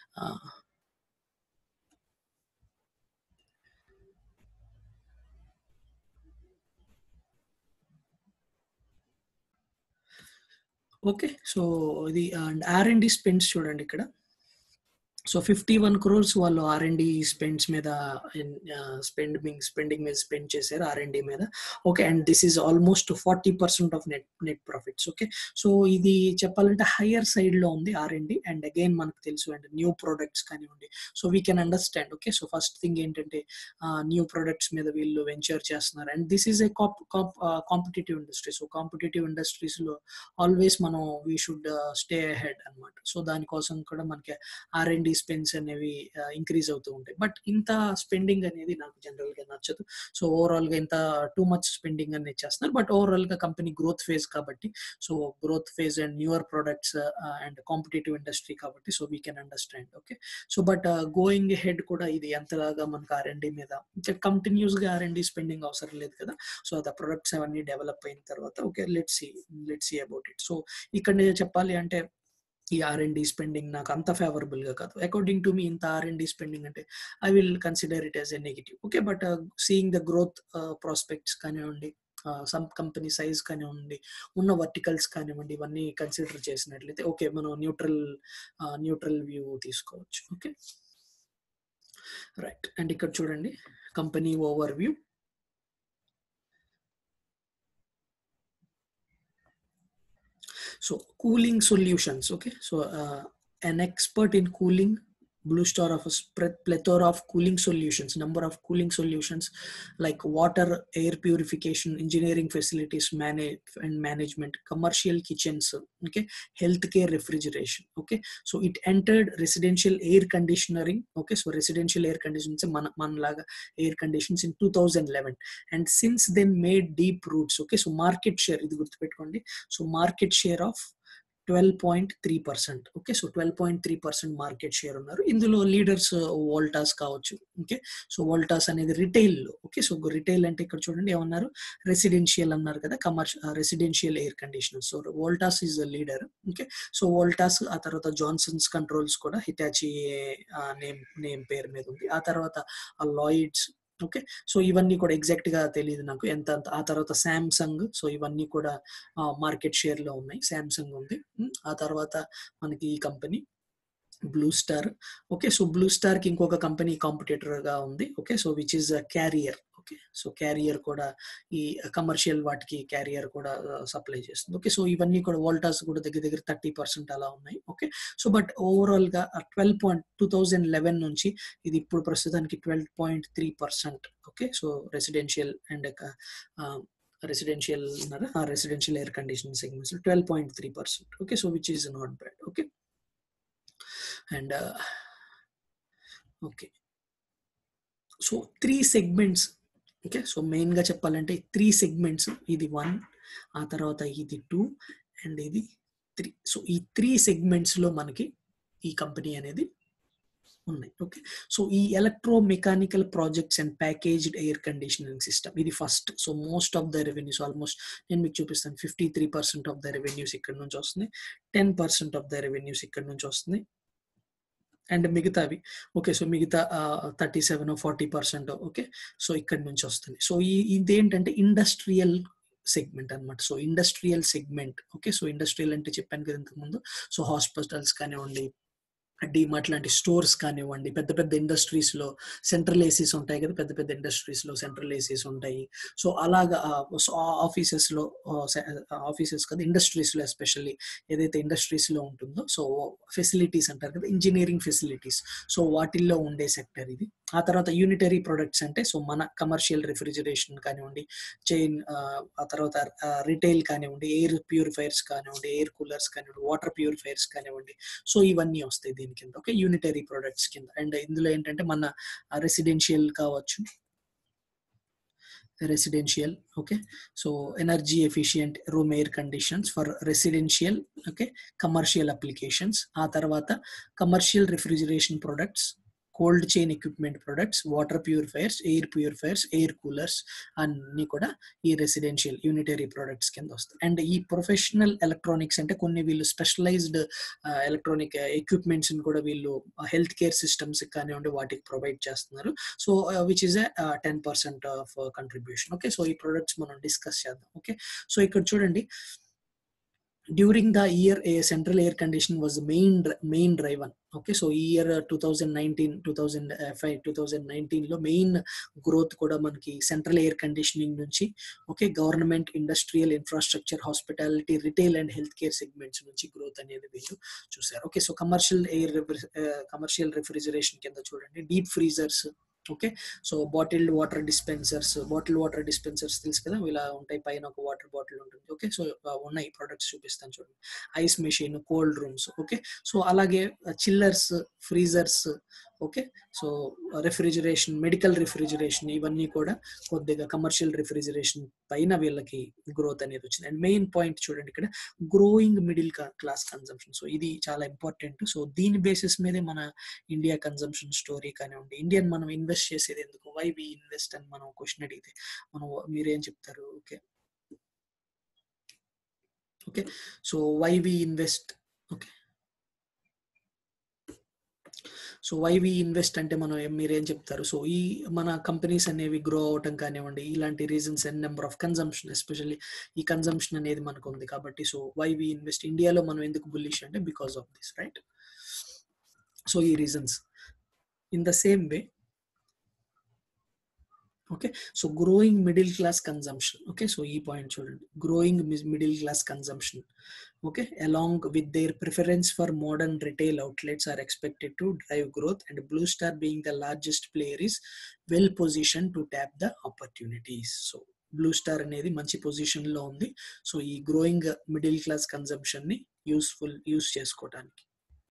ఓకే సో ఇది and R and D spends చూడండి ఇక్కడ సో ఫిఫ్టీ వన్ క్రోర్స్ వాళ్ళు ఆర్ అండ్ డి స్పెండ్స్ మీద స్పెండింగ్ స్పెండింగ్ మీద స్పెండ్ చేశారు ఆర్ అండ్ డి మీద okay and this is almost forty percent of net net profits okay so ఇది చెప్పాలంటే higher side లో ఉంది R and D and again మనకు తెలుసు అండ్ న్యూ ప్రోడక్ట్స్ కానివ్వండి so we can understand okay so first thing ఏంటంటే new products మీద వీళ్ళు వెంచర్ చేస్తున్నారు and this is a competitive industry so competitive industries లో ఆల్వేస్ మనం వీ షుడ్ స్టే హెడ్ అనమాట సో దానికోసం కూడా మనకి ఆర్ అండ్ డి స్పెండ్స్ అనేవి ఇంక్రీజ్ అవుతూ ఉంటాయి బట్ ఇంత స్పెండింగ్ అనేది నాకు జనరల్ గా నచ్చదు సో ఓవరాల్ గా ఇంత టూ మచ్ స్పెండింగ్ అనేది చేస్తున్నారు బట్ ఓవరాల్ గా కంపెనీ గ్రోత్ ఫేజ్ కాబట్టి so growth phase and newer products and competitive industry కాబట్టి so we can understand okay so but going ahead కూడా ఇది ఎంతలాగా మనకు ఆర్ అండ్ డి మీద ఇంకా కంటిన్యూస్ గా ఆర్ అండ్ డి స్పెండింగ్ అవసరం లేదు కదా సో ఆ ప్రొడక్ట్స్ అవన్నీ డెవలప్ అయిన తర్వాత okay let see let see about it so ఇక్కడ నేను చెప్పాలి అంటే ఈ ఆర్ అండ్ డి స్పెండింగ్ నాకు అంత ఫేవరబుల్ గా కాదు అకార్డింగ్ టు మీ ఇంత ఆర్ అండ్ డి స్పెండింగ్ అంటే I will consider it as a negative okay but seeing the growth prospects కానివ్వండి సమ్ కంపెనీ సైజ్ కానివ్వండి ఉన్న వర్టికల్స్ కానివ్వండి ఇవన్నీ కన్సిడర్ చేసినట్లయితే ఓకే మనం న్యూట్రల్ న్యూట్రల్ వ్యూ తీసుకోవచ్చు ఓకే రైట్ అండ్ ఇక్కడ చూడండి company overview so cooling solutions okay so uh, an expert in cooling blue star of a plethora of cooling solutions number of cooling solutions like water air purification engineering facilities manage and management commercial kitchens okay healthcare refrigeration okay so it entered residential air conditioning okay so residential air conditioning man, manlaga air conditions in 2011 and since then made deep roots okay so market share ఇది గుర్తుపెట్టుకోండి so market share of twelve point three percent okay so twelve point three percent market share ఉన్నారు ఇందులో leaders Voltas కావచ్చు okay so Voltas అనేది retail okay so retail అంటే ఇక్కడ చూడండి ఏమన్నారు రెసిడెన్షియల్ అన్నారు కదా commercial residential air conditioner so Voltas is the leader okay so Voltas ఆ తర్వాత జాన్సన్స్ కంట్రోల్స్ కూడా హిటాచి నేమ్ నేమ్ పేరు మీద ఉంది ఆ తర్వాత లాయిడ్స్ ఓకే సో ఇవన్నీ కూడా ఎగ్జాక్ట్ గా తెలియదు నాకు ఎంత ఆ తర్వాత శాంసంగ్ సో ఇవన్నీ కూడా మార్కెట్ షేర్ లో ఉన్నాయి శాంసంగ్ ఉంది ఆ తర్వాత మనకి ఈ company Blue Star okay so blue Star కి ఇంకొక కంపెనీ కాంపిటేటర్ గా ఉంది okay so which is Carrier okay so Carrier కూడా ఈ కమర్షియల్ వాటికి క్యారియర్ కూడా సప్లై చేస్తుంది ఓకే సో ఇవన్నీ కూడా వోల్టాస్ కూడా దగ్గర దగ్గర థర్టీ పర్సెంట్ అలా ఉన్నాయి ఓకే సో బట్ ఓవరాల్ గా twelve point two thousand eleven నుంచి ఇది ఇప్పుడు ప్రస్తుతానికి twelve point three percent okay so residential and residential residential air conditioning segments twelve point three percent okay so which is not bad okay and okay so three segments okay so మెయిన్గా చెప్పాలంటే three segments ఇది one ఆ తర్వాత ఇది two and ఇది three so ఈ three సెగ్మెంట్స్లో మనకి ఈ కంపెనీ అనేది ఉన్నాయి ఓకే సో ఈ electro mechanical projects and packaged air conditioning system ఇది first so most of the revenues almost నేను మీకు చూపిస్తాను fifty three percent of the revenues ఇక్కడ నుంచి వస్తుంది ten percent of the revenues ఇక్కడ నుంచి వస్తుంది అండ్ మిగతావి ఓకే సో మిగతా thirty seven forty percent okay so ఇక్కడ నుంచి వస్తుంది సో ఈ ఇదేంటంటే ఇండస్ట్రియల్ సెగ్మెంట్ అనమాట so industrial segment okay so industrial అంటే చెప్పాను కదా ఇంతకుముందు సో హాస్పిటల్స్ కానివ్వండి డిమార్ట్ లాంటి స్టోర్స్ కానివ్వండి పెద్ద పెద్ద ఇండస్ట్రీస్ లో సెంట్రల్ ఏసీస్ ఉంటాయి కదా పెద్ద పెద్ద ఇండస్ట్రీస్ లో సెంట్రల్ ఏసీస్ ఉంటాయి సో అలాగా ఆఫీసెస్ లో ఆఫీసెస్ కదా ఇండస్ట్రీస్ లో ఎస్పెషల్లీ ఏదైతే ఇండస్ట్రీస్ లో ఉంటుందో సో ఫెసిలిటీస్ అంటారు కదా ఇంజనీరింగ్ ఫెసిలిటీస్ సో వాటిల్లో ఉండే సెక్టర్ ఇది ఆ తర్వాత యూనిటరీ ప్రొడక్ట్స్ అంటే సో మన కమర్షియల్ రిఫ్రిజరేషన్ కానివ్వండి చైన్ ఆ తర్వాత రిటైల్ కానివ్వండి ఎయిర్ ప్యూరిఫైర్స్ కానివ్వండి ఎయిర్ కూలర్స్ కానివ్వండి వాటర్ ప్యూరిఫైర్స్ కానివ్వండి సో ఇవన్నీ వస్తాయి దీని కింద ఓకే యూనిటరీ ప్రొడక్ట్స్ కింద అండ్ ఇందులో ఏంటంటే మన రెసిడెన్షియల్ కావచ్చు residential okay so energy efficient room air conditions for residential okay commercial applications ఆ తర్వాత commercial refrigeration products cold chain equipment products water purifiers air purifiers air coolers అన్ని కూడా ఈ రెసిడెన్షియల్ యూనిటరీ ప్రొడక్ట్స్ కింద వస్తాయి అండ్ ఈ professional electronics అంటే కొన్ని వీళ్ళు స్పెషలైజ్డ్ ఎలక్ట్రానిక్ ఎక్విప్మెంట్స్ కూడా వీళ్ళు హెల్త్ కేర్ సిస్టమ్స్ కానివ్వండి వాటికి ప్రొవైడ్ చేస్తున్నారు so which is ten percent of contribution okay so ఈ ప్రొడక్ట్స్ మనం డిస్కస్ చేద్దాం ఓకే సో ఇక్కడ చూడండి during the year a central air condition was main main drive on okay so ఈ year two thousand nineteen two thousand five two thousand నైన్టీన్లో main growth కూడా మనకి central air conditioning నుంచి okay government industrial infrastructure hospitality retail and health care segments నుంచి growth అనేది వీళ్ళు చూసారు okay so commercial air commercial refrigeration కింద చూడండి deep freezers okay so bottled water dispensers bottle water dispensers తెలుసు కదా ఇలా ఉంటాయి పైన ఒక వాటర్ బాటిల్ ఉంటుంది ఓకే సో ఉన్నాయి ప్రొడక్ట్స్ చూపిస్తాను చూడండి ice machine cold rooms okay so అలాగే chillers freezers okay so refrigeration medical refrigeration ఇవన్నీ కూడా కొద్దిగా కమర్షియల్ రిఫ్రిజరేషన్ పైన వీళ్ళకి గ్రోత్ అనేది వచ్చింది అండ్ మెయిన్ పాయింట్ చూడండి ఇక్కడ growing middle class consumption so ఇది చాలా ఇంపార్టెంట్ సో దీని బేసిస్ మీదే మన ఇండియా కన్జంప్షన్ స్టోరీ కానివ్వండి ఇండియన్ మనం ఇన్వెస్ట్ చేసేది ఎందుకు వై వి ఇన్వెస్ట్ అని మనం క్వశ్చన్ అడిగితే మనం మీరేం చెప్తారు okay okay so why we invest okay so why we invest అంటే మనం మీరేం చెప్తారు సో ఈ మన కంపెనీస్ అనేవి గ్రో అవటం కానివ్వండి ఇలాంటి reasons and number of consumption especially ఈ కన్జంప్షన్ అనేది మనకు ఉంది కాబట్టి సో వై వి ఇన్వెస్ట్ ఇండియాలో మనం ఎందుకు బుల్లిష్ అంటే because of this right so ఈ reasons in the same way okay so growing middle class consumption okay so ఈ పాయింట్ చూడండి growing middle class consumption okay along with their preference for modern retail outlets are expected to drive growth and blue star being the largest player is well positioned to tap the opportunities so Blue star అనేది మంచి position లో ఉంది so ఈ growing middle class consumption ని useful use చేసుకోవడానికి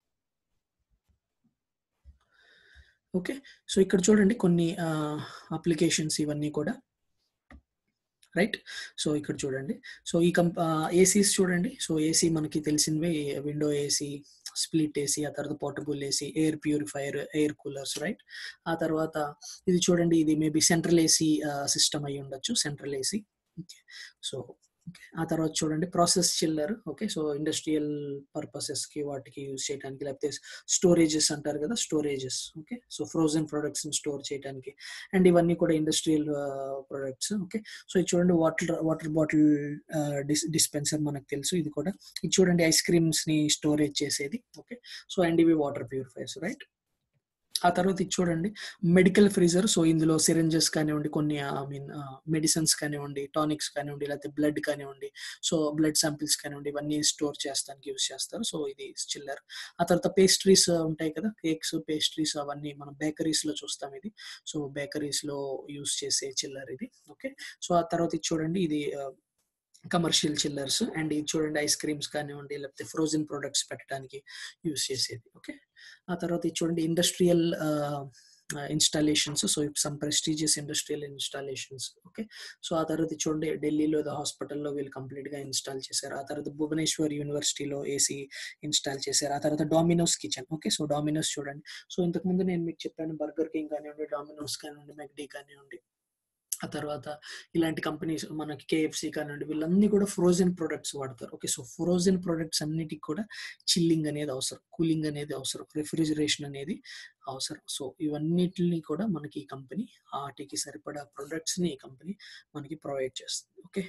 okay so ఇక్కడ చూడండి కొన్ని అప్లికేషన్స్ ఇవన్నీ కూడా రైట్ సో ఇక్కడ చూడండి సో ఈ కంప్ ఏసీస్ చూడండి సో ఏసీ మనకి తెలిసినవే విండో ఏసీ స్ప్లిట్ ఏసీ ఆ తర్వాత portable AC air purifier air coolers right ఆ తర్వాత ఇది చూడండి ఇది మేబీ సెంట్రల్ ఏసీ సిస్టమ్ అయి ఉండొచ్చు సెంట్రల్ ఏసీ ఓకే సో ఆ తర్వాత చూడండి process chiller okay so industrial purposes కి వాటికి యూజ్ చేయడానికి లేకపోతే స్టోరేజెస్ అంటారు కదా storages okay so frozen products store చేయడానికి అండ్ ఇవన్నీ కూడా ఇండస్ట్రియల్ ప్రొడక్ట్స్ ఓకే సో ఇది చూడండి water water bottle dis dispenser మనకు తెలుసు ఇది కూడా ఇది చూడండి ఐస్ క్రీమ్స్ ని స్టోరేజ్ చేసేది ఓకే సో అండ్ ఇవి వాటర్ ప్యూరిఫైర్స్ రైట్ ఆ తర్వాత ఇది చూడండి మెడికల్ ఫ్రీజర్ సో ఇందులో సిరంజెస్ కానివ్వండి కొన్ని ఐ మీన్ మెడిసిన్స్ కానివ్వండి టానిక్స్ కానివ్వండి లేకపోతే బ్లడ్ కానివ్వండి సో బ్లడ్ శాంపిల్స్ కానివ్వండి ఇవన్నీ స్టోర్ చేస్తానికి యూస్ చేస్తారు సో ఇది చిల్లర్ ఆ తర్వాత పేస్ట్రీస్ ఉంటాయి కదా కేక్స్ పేస్ట్రీస్ అవన్నీ మనం బేకరీస్ లో చూస్తాం ఇది సో బేకరీస్ లో యూస్ చేసే చిల్లర్ ఇది ఓకే సో ఆ తర్వాత ఇది చూడండి ఇది కమర్షియల్ చిల్లర్స్ అండ్ ఇది చూడండి ఐస్ క్రీమ్స్ కానివ్వండి లేకపోతే ఫ్రోజన్ ప్రొడక్ట్స్ పెట్టడానికి యూస్ చేసేది ఓకే ఆ తర్వాత ఇది చూడండి industrial installations so some prestigious industrial installations okay so ఆ తర్వాత చూడండి ఢిల్లీలో హాస్పిటల్లో వీళ్ళు కంప్లీట్ గా ఇన్స్టాల్ చేశారు ఆ తర్వాత భువనేశ్వర్ యూనివర్సిటీలో ఏసీ ఇన్స్టాల్ చేశారు ఆ తర్వాత Domino's kitchen okay so Domino's చూడండి సో ఇంతకు ముందు నేను మీకు చెప్పాను బర్గర్ కింగ్ కానివ్వండి డామినోస్ కానివ్వండి మెక్డీ కానివ్వండి ఆ తర్వాత ఇలాంటి కంపెనీస్ మనకి కేఎఫ్సి కానివ్వండి వీళ్ళన్నీ కూడా ఫ్రోజన్ ప్రొడక్ట్స్ వాడతారు ఓకే సో ఫ్రోజన్ ప్రొడక్ట్స్ అన్నిటికి కూడా చిల్లింగ్ అనేది అవసరం కూలింగ్ అనేది అవసరం రిఫ్రిజిరేషన్ అనేది అవసరం సో ఇవన్నిటిని కూడా మనకి ఈ కంపెనీ వాటికి సరిపడా ప్రొడక్ట్స్ ని ఈ కంపెనీ మనకి ప్రొవైడ్ చేస్తుంది ఓకే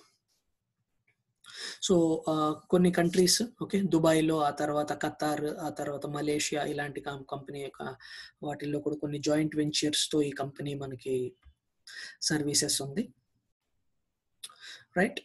సో కొన్ని కంట్రీస్ ఓకే దుబాయ్లో ఆ తర్వాత ఖతార్ ఆ తర్వాత మలేషియా ఇలాంటి కంపెనీ వాటిల్లో కూడా కొన్ని జాయింట్ వెంచర్స్ తో ఈ కంపెనీ మనకి సర్వీసెస్ ఉంది రైట్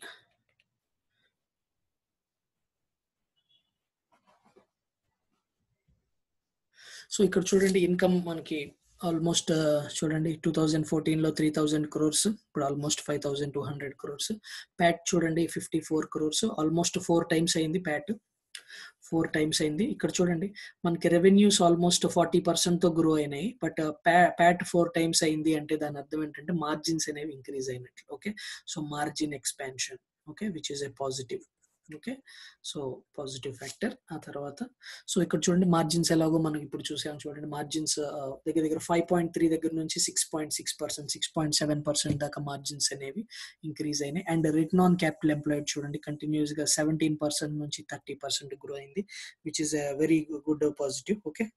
సో ఇక్కడ చూడండి ఇన్కమ్ మనకి ఆల్మోస్ట్ చూడండి టూ థౌజండ్ ఫోర్టీన్లో త్రీ థౌజండ్ క్రోర్స్ ఇప్పుడు almost five thousand two hundred crores PAT చూడండి fifty four crores almost four times అయింది ప్యాట్ ఫోర్ టైమ్స్ అయింది ఇక్కడ చూడండి మనకి రెవెన్యూస్ ఆల్మోస్ట్ ఫార్టీ పర్సెంట్ తో గ్రో అయినాయి బట్ ప్యాట్ ఫోర్ టైమ్స్ అయింది అంటే దాని అర్థం ఏంటంటే మార్జిన్స్ అనేవి ఇంక్రీజ్ అయినట్లు okay so margin expansion okay which is a positive okay so positive factor ఆ తర్వాత సో ఇక్కడ చూడండి మార్జిన్స్ ఎలాగో మనకి ఇప్పుడు చూసాం చూడండి మార్జిన్స్ దగ్గర దగ్గర ఫైవ్ పాయింట్ త్రీ దగ్గర నుంచి six point six percent six point seven percent దాకా మార్జిన్స్ అనేవి ఇంక్రీజ్ అయినాయి and return on capital employed చూడండి కంటిన్యూస్ గా సెవెంటీన్ పర్సెంట్ నుంచి థర్టీ పర్సెంట్ గ్రో అయింది which is very good positive okay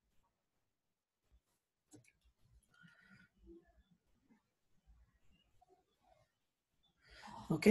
okay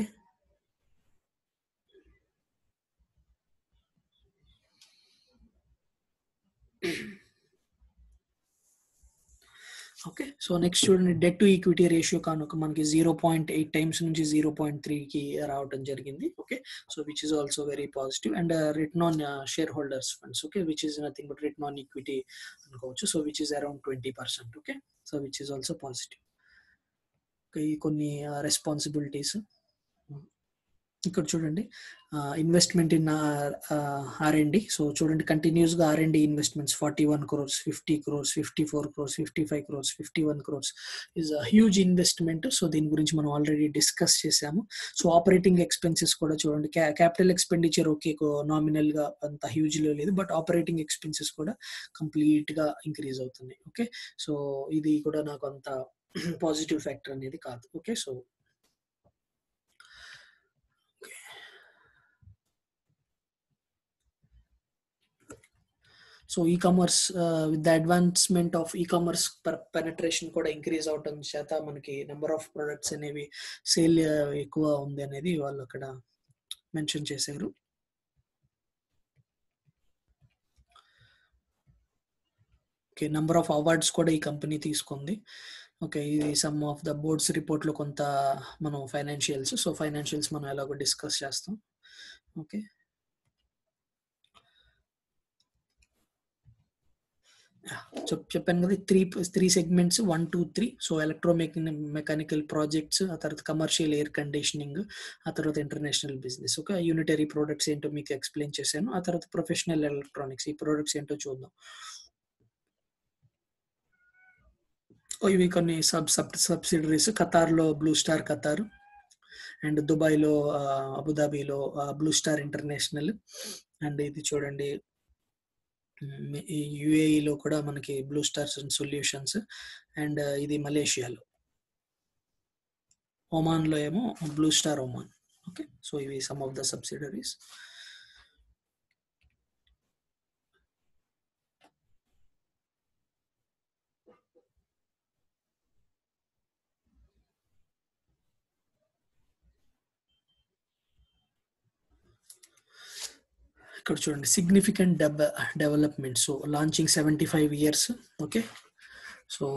okay so next చూడండి debt to equity ratio కానుక మనకి జీరో పాయింట్ ఎయిట్ టైమ్స్ నుంచి జీరో పాయింట్ త్రీకి రావడం జరిగింది okay so which is also very positive and return on share holders funds okay which is nothing but return on equity అనుకోవచ్చు so which is around twenty percent okay so which is also positive ఈ కొన్ని responsibilities ఇక్కడ చూడండి investment in R and D so చూడండి continuous గా R and D investments forty one crores fifty crores fifty four crores fifty five crores fifty one crores is huge investment so దీని గురించి మనం already discuss చేసాము సో ఆపరేటింగ్ ఎక్స్పెన్సెస్ కూడా చూడండి క్యాపిటల్ ఎక్స్పెండిచర్ ఓకే నామినల్ గా అంత హ్యూజ్ లో లేదు బట్ ఆపరేటింగ్ ఎక్స్పెన్సెస్ కూడా కంప్లీట్ గా ఇంక్రీజ్ అవుతున్నాయి ఓకే సో ఇది కూడా నాకు అంత పాజిటివ్ ఫ్యాక్టర్ అనేది కాదు okay so so e commerce with the advancement of e commerce penetration కూడా ఇంక్రీజ్ అవటం చేత మనకి నెంబర్ ఆఫ్ ప్రొడక్ట్స్ అనేవి సేల్ ఎక్కువ ఉంది అనేది వాళ్ళు అక్కడ మెన్షన్ చేశారు ఓకే నెంబర్ ఆఫ్ అవార్డ్స్ కూడా ఈ కంపెనీ తీసుకుంది ఓకే ఇది సమ్ ఆఫ్ ద బోర్డ్స్ రిపోర్ట్లో కొంత మనం ఫైనాన్షియల్స్ సో ఫైనాన్షియల్స్ మనం ఎలాగో డిస్కస్ చేస్తాం ఓకే చెప్పాను కదా three three segments one two three so electro mechanical projects ఆ తర్వాత కమర్షియల్ ఎయిర్ కండిషనింగ్ ఆ తర్వాత ఇంటర్నేషనల్ బిజినెస్ ఒక యూనిటరీ ప్రోడక్ట్స్ ఏంటో మీకు ఎక్స్ప్లెయిన్ చేశాను ఆ తర్వాత ప్రొఫెషనల్ ఎలక్ట్రానిక్స్ ఈ ప్రోడక్ట్స్ ఏంటో చూద్దాం ఇవి కొన్ని సబ్ సబ్ సబ్సిడరీస్ ఖతార్లో బ్లూ స్టార్ ఖతార్ అండ్ దుబాయ్లో అబుదాబిలో బ్లూ స్టార్ ఇంటర్నేషనల్ అండ్ ఇది చూడండి యుఏఈలో కూడా మనకి Blue Stars and solutions and ఇది మలేషియాలో ఒమాన్లో ఏమో Blue Star Oman okay so ఇవి సమ్ ఆఫ్ ద సబ్సిడరీస్ ఇక్కడ చూడండి significant development so launching seventy five years okay so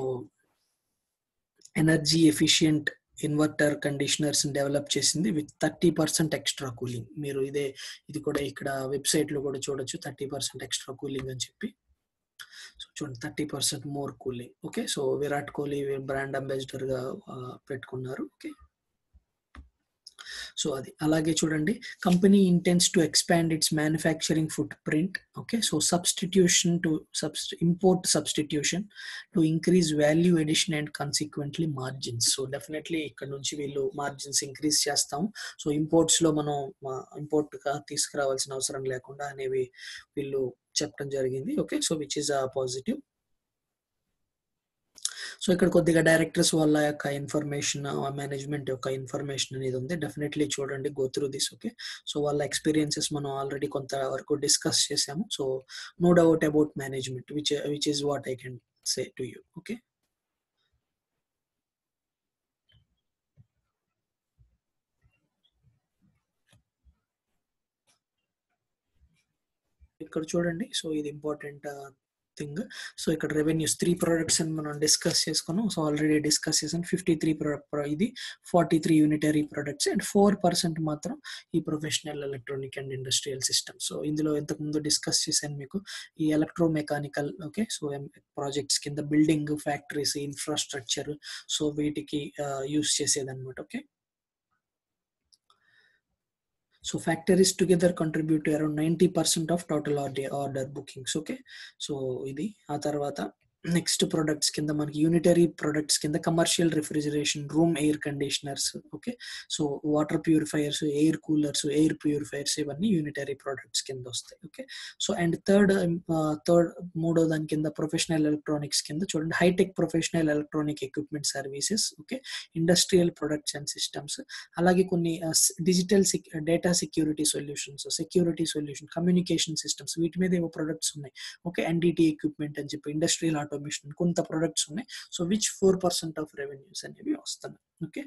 energy efficient inverter conditioners develop చేసింది with thirty percent extra cooling మీరు ఇదే ఇది కూడా ఇక్కడ వెబ్సైట్ లో కూడా చూడొచ్చు థర్టీ పర్సెంట్ ఎక్స్ట్రా కూలింగ్ అని చెప్పి సో చూడండి thirty percent more cooling okay so Virat Kohli brand ambassador గా ఆ, పెట్టుకున్నారు ఓకే సో అది అలాగే చూడండి company intends to expand its manufacturing footprint okay so substitution to subs import substitution to increase value addition and consequently margins so definitely ఇక్కడ నుంచి వీళ్ళు margins increase చేస్తాం సో ఇంపోర్ట్స్ లో మనం ఇంపోర్ట్ గా తీసుకురావాల్సిన అవసరం లేకుండా అనేవి వీళ్ళు చెప్పడం జరిగింది okay so which is a positive so ఇక్కడ కొద్దిగా డైరెక్టర్స్ వాళ్ళ యొక్క ఇన్ఫర్మేషన్ మేనేజ్మెంట్ యొక్క ఇన్ఫర్మేషన్ అనేది ఉంది డెఫినెట్లీ చూడండి go through this okay so వాళ్ళ ఎక్స్పీరియన్సెస్ మనం ఆల్రెడీ కొంత వరకు డిస్కస్ చేసాము so no doubt about management which which is what I can say to you okay ఇక్కడ చూడండి సో ఇది ఇంపార్టెంట్ థింగ్ సో ఇక్కడ రెవెన్యూస్ త్రీ ప్రొడక్ట్స్ అని మనం డిస్కస్ చేసుకున్నాం సో ఆల్రెడీ డిస్కస్ చేసాను ఫిఫ్టీ త్రీ ఇది forty three unitary products and four percent మాత్రం ఈ professional electronic and industrial system so ఇందులో ఇంతకు ముందు డిస్కస్ చేశాను మీకు ఈ electro electromechanical okay so projects కింద బిల్డింగ్ ఫ్యాక్టరీస్ ఇన్ఫ్రాస్ట్రక్చర్ సో వీటికి యూస్ చేసేది అనమాట okay so factories together contribute around ninety percent of total order order bookings okay so ఇది ఆ తర్వాత నెక్స్ట్ ప్రొడక్ట్స్ కింద మనకి యూనిటరీ ప్రొడక్ట్స్ కింద commercial refrigeration room air conditioners okay so water purifiers air coolers air purifiers ఇవన్నీ unitary products కింద వస్తాయి okay so and third third మూడో దాని కింద ప్రొఫెషనల్ ఎలక్ట్రానిక్స్ కింద చూడండి hitech professional electronic equipment services okay industrial products and systems అలాగే కొన్ని digital data security solutions security solution communication systems వీటి మీద ఏవో ప్రొడక్ట్స్ ఉన్నాయి ఓకే ఎన్డిటి ఎక్విప్మెంట్ అని చెప్పి ఇండస్ట్రియల్ ఆటోమేషన్ కొంత ప్రొడక్ట్స్ ఉన్నాయి so which four percent of revenues అనేవి వస్తున్నాయి ఓకే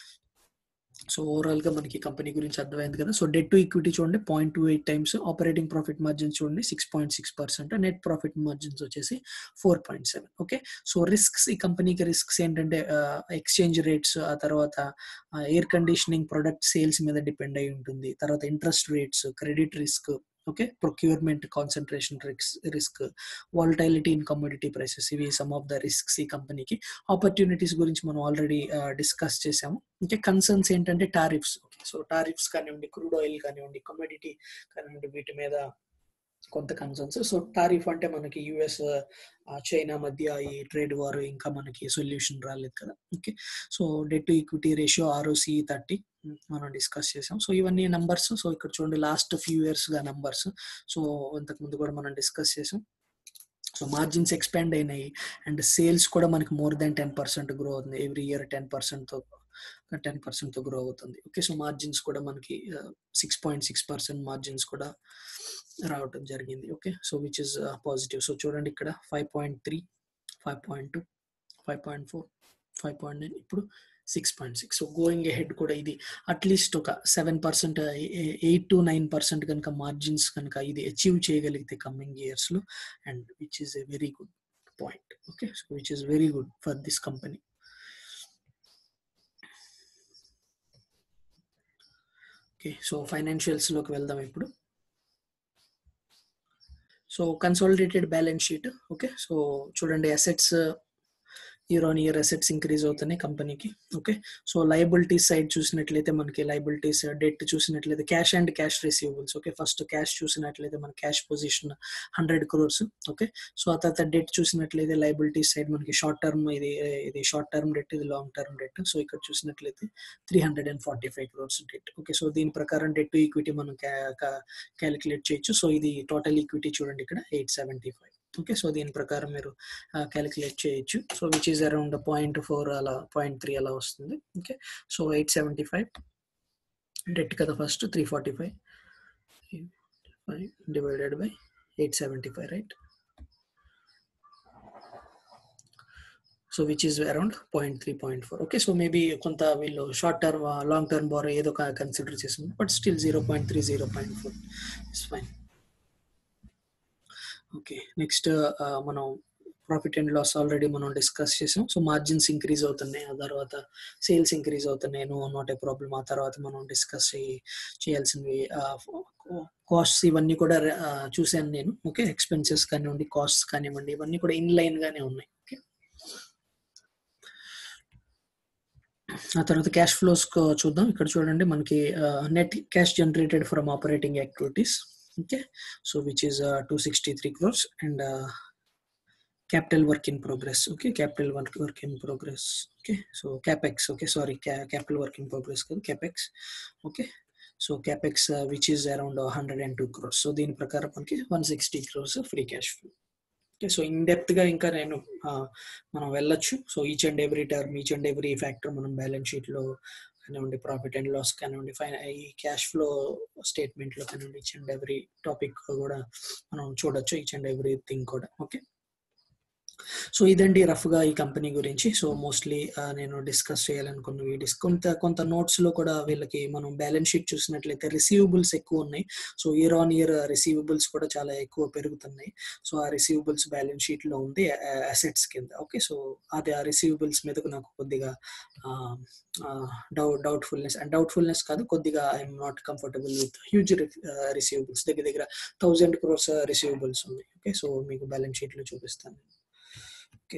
సో ఓవరాల్ గా మనకి కంపెనీ గురించి అర్థమైంది కదా సో డెట్ టు ఈక్విటీ చూడండి point two eight times operating profit margins చూడండి six point six percent net profit margins వచ్చేసి four point seven okay so risks ఈ కంపెనీకి రిస్క్స్ ఏంటంటే ఎక్స్చేంజ్ రేట్స్ ఆ తర్వాత ఎయిర్ కండిషనింగ్ ప్రొడక్ట్ సేల్స్ మీద depend అయి ఉంటుంది తర్వాత interest rates credit risk okay procurement concentration risk risk volatility in commodity prices ఇవి సమ్ ఆఫ్ ద రిస్క్స్ ఈ కంపెనీకి ఆపర్చునిటీస్ గురించి మనం ఆల్రెడీ డిస్కస్ చేసాము ఇంకా కన్సర్న్స్ ఏంటంటే టారిఫ్స్ ఓకే సో టారిఫ్స్ కానివ్వండి క్రూడ్ ఆయిల్ కానివ్వండి కమోడిటీ కానివ్వండి వీటి మీద కొంత కన్సర్న్స్ సో టారిఫ్ అంటే మనకి యుఎస్ చైనా మధ్య ఈ ట్రేడ్ వార్ ఇంకా మనకి సొల్యూషన్ రాలేదు కదా okay so debt to equity ratio ROC thirty మనం డిస్కస్ చేసాం సో ఇవన్నీ నంబర్స్ సో ఇక్కడ చూడండి లాస్ట్ ఫ్యూ ఇయర్స్ గా నంబర్స్ సో ఇంతకు ముందు కూడా మనం డిస్కస్ చేసాం సో మార్జిన్స్ ఎక్స్పాండ్ అయినాయి అండ్ సేల్స్ కూడా మనకి more than ten percent grow అవుతుంది ఎవ్రీ ఇయర్ టెన్ పర్సెంట్తో టెన్ పర్సెంట్తో గ్రో అవుతుంది ఓకే సో మార్జిన్స్ కూడా మనకి six point six percent margins కూడా రావటం జరిగింది okay so which is positive so చూడండి ఇక్కడ five point three five point two five point four five point nine ఇప్పుడు six point six so going ahead కూడా ఇది అట్లీస్ట్ ఒక seven percent eight to nine percent కనుక margins కనుక ఇది achieve చేయగలిగితే కమింగ్ ఇయర్స్లో and which is a very good point okay so which is very good for this company okay so ఫైనాన్షియల్స్లోకి వెళ్దాం ఇప్పుడు so consolidated balance sheet okay so చూడండి assets year on year assets increase అవుతున్నాయి కంపెనీకి okay so liabilities side చూసినట్లయితే మనకి liabilities debt చూసినట్లయితే cash and cash receivables okay first cash చూసినట్లయితే మన cash position hundred crores okay so ఆ తర్వాత డెట్ చూసినట్లయితే లయబిలిటీస్ సైడ్ మనకి షార్ట్ టర్మ్ ఇది ఇది షార్ట్ టర్మ్ డెట్ ఇది లాంగ్ టర్మ్ డెట్ సో ఇక్కడ చూసినట్లయితే three hundred and forty five crores debt okay so దీని ప్రకారం డెట్ టు ఈక్విటీ మనం క్యాలిక్యులేట్ చేయొచ్చు సో ఇది టోటల్ ఈక్విటీ చూడండి ఇక్కడ eight seventy five okay so దీని ప్రకారం మీరు క్యాలిక్యులేట్ చేయొచ్చు so which is around point four అలా పాయింట్ త్రీ అలా వస్తుంది okay so eight seventy five debt కదా first three forty five five divided by eight seventy five right so which is around point three point four okay so maybe కొంత వీళ్ళు short term long term borrow ఏదో consider చేసింది but still zero point three zero point four it's fine okay next మనం profit and loss already మనం discuss చేసాం so margins increase అవుతున్నాయి ఆ తర్వాత సేల్స్ ఇంక్రీజ్ అవుతున్నాయి నో నాట్ ఏ ప్రాబ్లమ్ ఆ తర్వాత మనం డిస్కస్ చేయాల్సినవి కాస్ట్స్ ఇవన్నీ కూడా చూశాను నేను ఓకే ఎక్స్పెన్సెస్ కానివ్వండి కాస్ట్స్ కానివ్వండి ఇవన్నీ కూడా ఇన్ లైన్ గానే ఉన్నాయి ఓకే ఆ తర్వాత క్యాష్ ఫ్లోస్ చూద్దాం ఇక్కడ చూడండి మనకి net cash generated from operating activities okay so which is two sixty three crores and capital work in progress okay capital work, work in progress okay so capex okay sorry ca capital work in progress capex okay so capex uh, which is around 102 crores so దీని ప్రకారం మనకి 160 crores free cash flow okay so in depth గా ఇంకా నేను మనం వెళ్ళొచ్చు so each and every term each and every factor మనం balance sheet లో కానివ్వండి ప్రాఫిట్ అండ్ లాస్ కానివ్వండి ఫైన ఈ క్యాష్ ఫ్లో స్టేట్మెంట్ లో కానివ్వండి ఈచ్ అండ్ ఎవ్రీ టాపిక్ కూడా మనం చూడొచ్చు ఈచ్ అండ్ ఎవ్రీ థింగ్ కూడా ఓకే సో ఇదండి రఫ్ గా ఈ కంపెనీ గురించి సో మోస్ట్లీ నేను డిస్కస్ చేయాలనుకున్న వీడియోస్ కొంత కొంత నోట్స్ లో కూడా వీళ్ళకి మనం బ్యాలెన్స్ షీట్ చూసినట్లయితే రిసీవబుల్స్ ఎక్కువ ఉన్నాయి so year on year receivables కూడా చాలా ఎక్కువ పెరుగుతున్నాయి సో ఆ రిసీవబుల్స్ బ్యాలెన్స్ షీట్ లో ఉంది అసెట్స్ కింద ఓకే సో అది ఆ రిసీవబుల్స్ మీదకు నాకు కొద్దిగా డౌట్ డౌట్ఫుల్నెస్ అండ్ డౌట్ఫుల్నెస్ కాదు కొద్దిగా I'm not comfortable with huge receivables దగ్గర దగ్గర థౌజండ్ క్రోర్స్ రిసీవబుల్స్ ఉన్నాయి ఓకే సో మీకు బ్యాలెన్స్ షీట్ లో చూపిస్తాను ఓకే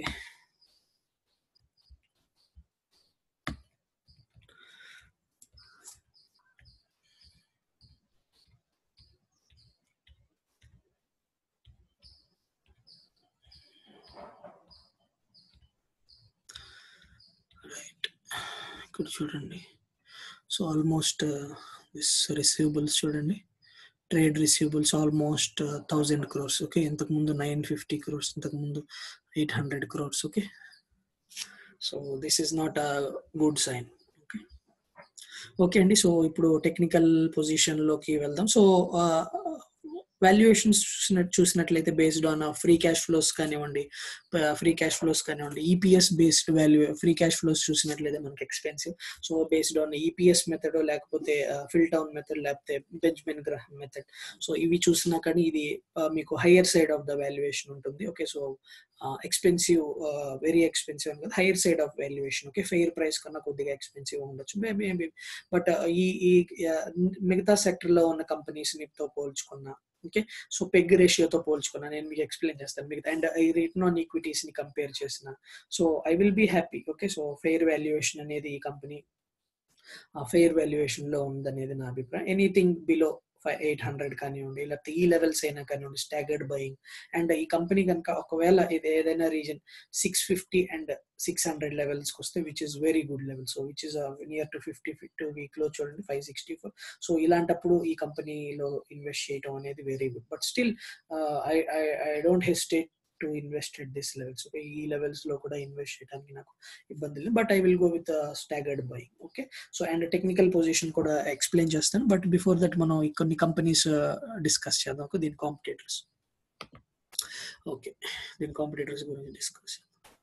రైట్ ఇక్కడ చూడండి సో ఆల్మోస్ట్ దిస్ రిసీవబుల్స్ చూడండి trade receivables almost thousand crores okay ఇంతకుముందు నైన్ ఫిఫ్టీ క్రోర్స్ ఇంతకుముందు eight hundred crores okay so this is not a good sign okay okay అండి సో ఇప్పుడు టెక్నికల్ పొజిషన్లోకి వెళ్దాం సో వాల్యుయేషన్స్ చూసినట్టు చూసినట్లయితే based on free cash flows కానివ్వండి ఫ్రీ క్యాష్ ఫ్లోస్ కానివ్వండి EPS based value free cash flows చూసినట్లయితే మనకి expensive so based on EPS method లేకపోతే ఫిల్ టౌన్ మెథడ్ లేకపోతే బెంజ్మెన్ గ్రహం మెథడ్ సో ఇవి చూసినా కానీ ఇది మీకు higher side of the valuation ఉంటుంది okay so expensive very expensive అని కదా higher side of valuation okay fair price కన్నా కొద్దిగా ఎక్స్పెన్సివ్ ఉండొచ్చు మేబీ బట్ ఈ ఈ మిగతా సెక్టర్ లో ఉన్న కంపెనీస్ తో పోల్చుకున్న ఓకే సో పెగ్ రేషియోతో పోల్చుకున్నా నేను మీకు ఎక్స్ప్లెయిన్ చేస్తాను మీకు అండ్ ఈ రిటర్న్ ఆన్ ఈక్విటీస్ ని కంపేర్ చేసిన so I will be happy okay so fair valuation అనేది ఈ కంపెనీ ఫెయిర్ వాల్యుయేషన్ లో ఉందనేది నా అభిప్రాయం anything below five eight hundred కానివ్వండి లేకపోతే ఈ లెవెల్స్ అయినా కానివ్వండి స్టాగర్డ్ బయింగ్ అండ్ ఈ కంపెనీ కనుక ఒకవేళ ఇది ఏదైనా reason six fifty and six hundred లెవెల్స్కి వస్తే which is very good level so which is near to fifty two week లో చూడండి ఫైవ్ సిక్స్టీ ఫోర్ సో ఇలాంటప్పుడు ఈ కంపెనీలో ఇన్వెస్ట్ చేయడం అనేది very good but still I I don't hesitate to invest at this levels okay ఈ levels లో కూడా ఇన్వెస్ట్ చేయడానికి నాకు ఇబ్బంది లేదు but I will go with staggered buying okay so and technical position కూడా ఎక్స్ప్లెయిన్ చేస్తాను బట్ బిఫోర్ దట్ మనం కొన్ని కంపెనీస్ డిస్కస్ చేద్దాం ఓకే దీని కాంపిటేటర్స్ ఓకే దీని కాంపిటేటర్స్ గురించి డిస్కస్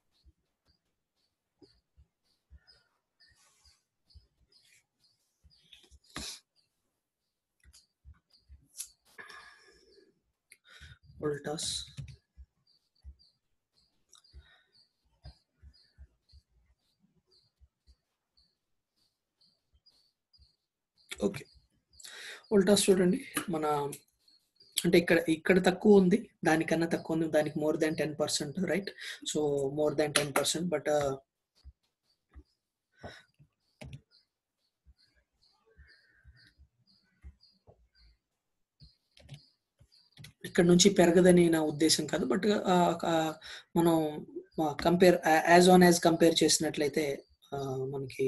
వోల్టాస్ ఓకే వోల్టాస్ చూడండి మన అంటే ఇక్కడ ఇక్కడ తక్కువ ఉంది దానికన్నా తక్కువ ఉంది దానికి more than ten percent right so more than ten percent but ఇక్కడ నుంచి పెరగదని నా ఉద్దేశం కాదు బట్ మనం compare as on as compare చేసినట్లయితే మనకి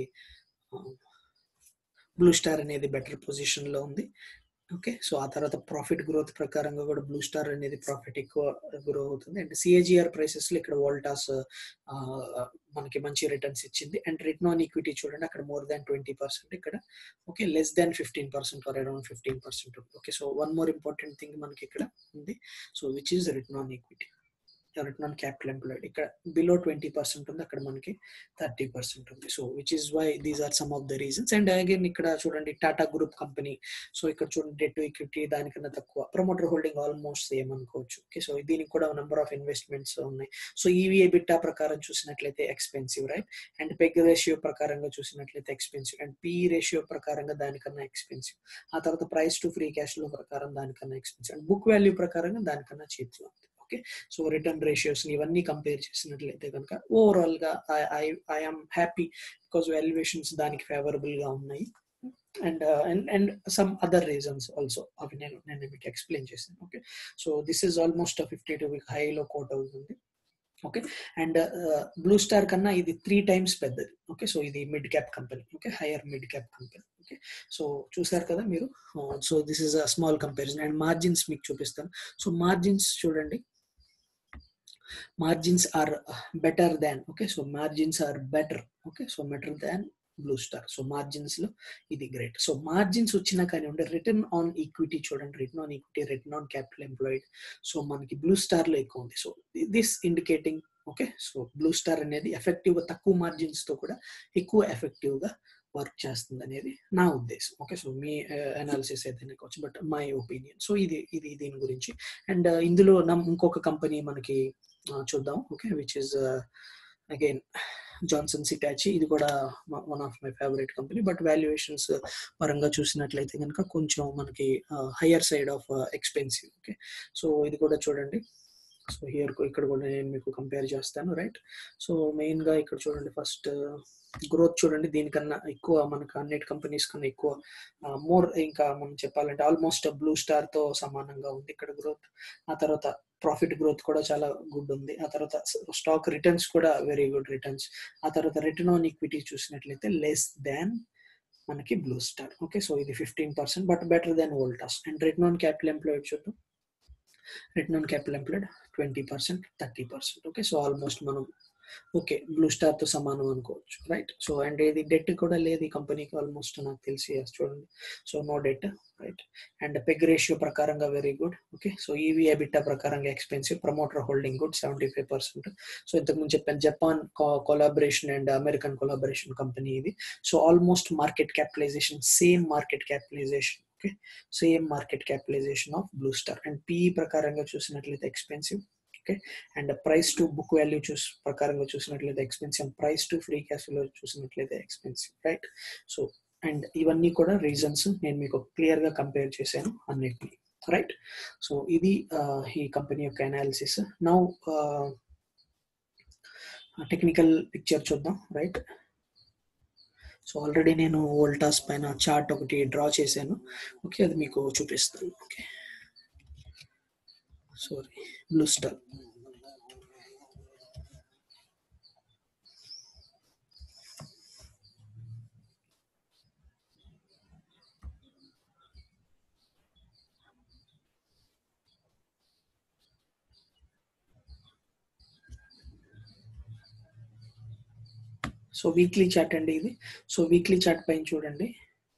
బ్లూ స్టార్ అనేది బెటర్ పొజిషన్ లో ఉంది ఓకే సో ఆ తర్వాత ప్రాఫిట్ గ్రోత్ ప్రకారంగా కూడా బ్లూ స్టార్ అనేది ప్రాఫిట్ ఎక్కువ గ్రో అవుతుంది అండ్ సిఏజిఆర్ ప్రైసెస్ లో ఇక్కడ వోల్టాస్ మనకి మంచి రిటర్న్స్ ఇచ్చింది అండ్ రిటర్న్ ఆన్ ఈక్విటీ చూడండి అక్కడ మోర్ దాన్ ట్వంటీ పర్సెంట్ ఇక్కడ okay less than fifteen percent or around fifteen percent okay so one more important thing మనకి ఇక్కడ ఉంది so which is return on equity return on capital employed ఇక్కడ below twenty percent ఉంది అక్కడ మనకి thirty percent ఉంది so which is why these are some of the reasons and again ఇక్కడ చూడండి టాటా గ్రూప్ కంపెనీ సో ఇక్కడ చూడండి డెట్ ఈక్విటీ దానికన్నా తక్కువ ప్రమోటర్ హోల్డింగ్ ఆల్మోస్ట్ సేమ్ అనుకోవచ్చు ఓకే సో దీనికి కూడా నెంబర్ ఆఫ్ ఇన్వెస్ట్మెంట్స్ ఉన్నాయి సో ఈవీఏ బిట్టా ప్రకారం చూసినట్లయితే expensive right and PEG ratio ప్రకారంగా చూసినట్లయితే ఎక్స్పెన్సివ్ అండ్ పీ రేషియో ప్రకారంగా దానికన్నా ఎక్స్పెన్సివ్ ఆ తర్వాత ప్రైస్ టు ఫ్రీ క్యాష్ లో ప్రకారం దానికన్నా ఎక్స్పెన్సివ్ అండ్ బుక్ వాల్యూ ప్రకారంగా దానికన్నా చీప్ ఉంది ఓకే సో రిటర్న్ రేషియోస్ ఇవన్నీ కంపేర్ చేసినట్లయితే కనుక ఓవరాల్ గా ఐఎమ్ హ్యాపీ బికాస్ వాల్యుయేషన్స్ దానికి ఫేవరబుల్ గా ఉన్నాయి and and and some other reasons also అవి నేను నేను మీకు ఎక్స్ప్లెయిన్ చేశాను okay so this is almost fifty two week హైలో కోట్ అవుతుంది ఓకే అండ్ బ్లూ స్టార్ కన్నా ఇది త్రీ టైమ్స్ పెద్దది ఓకే సో ఇది mid cap company okay higher mid cap company okay so చూసారు కదా మీరు so this is a small comparison and margins మీకు చూపిస్తాను సో మార్జిన్స్ చూడండి margins are better than okay so margins are better okay so better than Blue Star so margins లో ఇది great so margins వచ్చినా కానీ ఉండే రిటర్న్ ఆన్ ఈక్విటీ చూడండి return on equity return on capital employed so మనకి blue Star లో ఎక్కువ ఉంది so this indicating okay so blue star అనేది ఎఫెక్టివ్ గా తక్కువ మార్జిన్స్ తో కూడా ఎక్కువ ఎఫెక్టివ్ గా వర్క్ చేస్తుంది అనేది నా ఉద్దేశం ఓకే సో మీ అనాలిసిస్ అయితే కావచ్చు బట్ మై ఒపీనియన్ సో ఇది ఇది దీని గురించి అండ్ ఇందులో నమ్ ఇంకొక కంపెనీ మనకి చూద్దాం okay which is again Johnson Hitachi ఇది కూడా one of my favourite company but valuations పరంగా చూసినట్లయితే కనుక కొంచెం మనకి higher side of expensive okay so ఇది కూడా చూడండి సో హియర్ ఇక్కడ కూడా నేను మీకు కంపేర్ చేస్తాను రైట్ సో మెయిన్గా ఇక్కడ చూడండి ఫస్ట్ గ్రోత్ చూడండి దీనికన్నా ఎక్కువ మనకు అన్నిటి కంపెనీస్ కన్నా ఎక్కువ మోర్ ఇంకా మనం చెప్పాలంటే ఆల్మోస్ట్ బ్లూ స్టార్ తో సమానంగా ఉంది ఇక్కడ గ్రోత్ ఆ తర్వాత ప్రాఫిట్ గ్రోత్ కూడా చాలా గుడ్ ఉంది ఆ తర్వాత స్టాక్ రిటర్న్స్ కూడా వెరీ గుడ్ రిటర్న్స్ ఆ తర్వాత రిటర్న్ ఆన్ ఈక్విటీ చూసినట్లయితే లెస్ దాన్ మనకి బ్లూ స్టార్ ఓకే సో ఇది fifteen percent but better than Voltas and return on capital employed చూద్దాం return on capital employed twenty percent thirty percent okay so almost మనం okay Blue Star తో సమానం అనుకోవచ్చు right so and ఇది debt కూడా లేదు ఈ కంపెనీకి ఆల్మోస్ట్ నాకు తెలిసి చూడండి so no debt right and PEG ratio ప్రకారంగా very good okay so EV EBITDA ప్రకారంగా expensive promoter holding good seventy five percent so ఇంతకుముందు చెప్పాను Japan collaboration and American collaboration company ఇది so almost market capitalization same market capitalization okay same market capitalization of Blue Star and PE ప్రకారంగా చూసినట్లయితే expensive okay and price to book value చూస్ ప్రకారంగా చూసినట్లయితే expensive and price to free cash flow చూసినట్లయితే expensive right so and ఇవన్నీ కూడా reasons నేను మీకు క్లియర్ గా కంపేర్ చేశాను అన్నిటిని రైట్ సో ఇది ఈ కంపెనీ యొక్క అనాలిసిస్ నౌ టెక్నికల్ పిక్చర్ చూద్దాం రైట్ సో ఆల్రెడీ నేను వోల్టాస్ పైన చార్ట్ ఒకటి డ్రా చేశాను ఓకే అది మీకు చూపిస్తాను okay sorry Blue Star so weekly chart అండి ఇది సో వీక్లీ చార్ట్ పైన చూడండి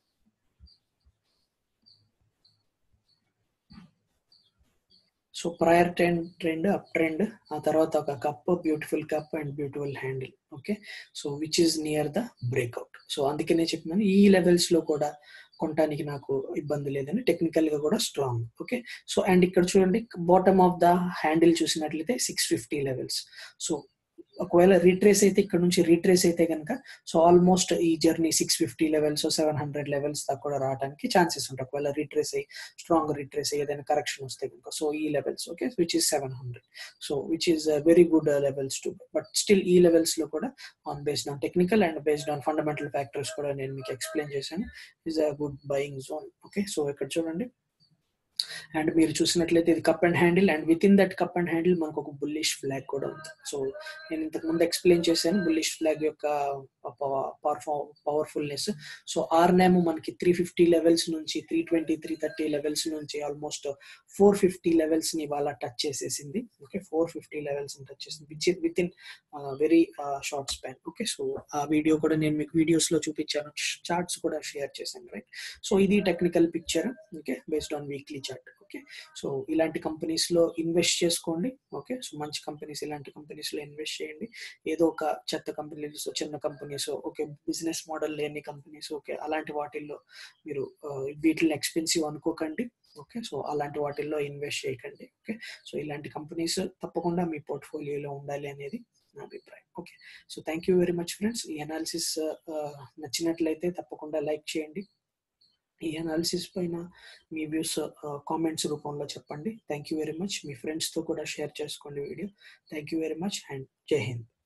so prior trend trend up trend ఆ తర్వాత ఒక cup beautiful cup and beautiful handle okay so which is near the breakout so అందుకనే చెప్పినాను ఈ లెవెల్స్ లో కూడా కొనడానికి నాకు ఇబ్బంది లేదని టెక్నికల్ గా కూడా స్ట్రాంగ్ ఓకే సో అండ్ ఇక్కడ చూడండి బాటమ్ ఆఫ్ ద హ్యాండిల్ చూసినట్లయితే సిక్స్ ఫిఫ్టీ లెవెల్స్ సో ఒకవేళ రీట్రేస్ అయితే ఇక్కడ నుంచి రీట్రేస్ అయితే కనుక సో ఆల్మోస్ట్ ఈ journey six fifty levels seven hundred levels దాకా కూడా రావడానికి ఛాన్సెస్ ఉంటాయి ఒకవేళ రీట్రేస్ అయ్యి స్ట్రాంగ్ రీట్రేస్ అయ్యి ఏదైనా కరెక్షన్ వస్తే కనుక సో ఈ levels okay which is seven hundred so which is very good levels to but still ఈ లెవెల్స్ లో కూడా on based on technical and based on fundamental factors కూడా నేను మీకు ఎక్స్ప్లెయిన్ చేశాను is a good buying zone okay so ఇక్కడ చూడండి and మీరు చూసినట్లయితే ఇది cup and handle and within that cup and handle మనకు ఒక బుల్లిష్ ఫ్లాగ్ కూడా ఉంది సో నేను ఇంతకు ముందు ఎక్స్ప్లెయిన్ చేశాను బుల్లిష్ ఫ్లాగ్ యొక్క పవర్ఫుల్నెస్ సో ఆర్ నేమ్ మనకి త్రీ ఫిఫ్టీ లెవెల్స్ నుంచి three twenty three thirty levels నుంచి ఆల్మోస్ట్ ఫోర్ ఫిఫ్టీ లెవెల్స్ ని ఇవాళ టచ్ చేసేసింది ఓకే ఫోర్ ఫిఫ్టీ లెవెల్స్ ని టచ్ చేసింది which within very short span okay so ఆ వీడియో కూడా నేను మీకు వీడియోస్ లో చూపించాను చార్ట్స్ కూడా షేర్ చేశాను రైట్ సో ఇది technical picture okay based on weekly chart okay okay so ఇలాంటి కంపెనీస్లో ఇన్వెస్ట్ చేసుకోండి ఓకే సో మంచి కంపెనీస్ ఇలాంటి కంపెనీస్లో ఇన్వెస్ట్ చేయండి ఏదో ఒక చెత్త కంపెనీస్ చిన్న కంపెనీస్ ఓకే బిజినెస్ మోడల్ లేని కంపెనీస్ ఓకే అలాంటి వాటిల్లో మీరు వీటిని ఎక్స్పెన్సివ్ అనుకోకండి ఓకే సో అలాంటి వాటిల్లో ఇన్వెస్ట్ చేయకండి ఓకే సో ఇలాంటి కంపెనీస్ తప్పకుండా మీ పోర్ట్ఫోలియోలో ఉండాలి అనేది నా అభిప్రాయం okay so thank you very much friends ఈ అనాలిసిస్ నచ్చినట్లయితే తప్పకుండా లైక్ చేయండి ఈ అనాలిసిస్ పైన మీ వ్యూస్ కామెంట్స్ రూపంలో చెప్పండి థ్యాంక్ యూ వెరీ మచ్ మీ ఫ్రెండ్స్తో కూడా షేర్ చేసుకోండి video thank you very much and Jai Hind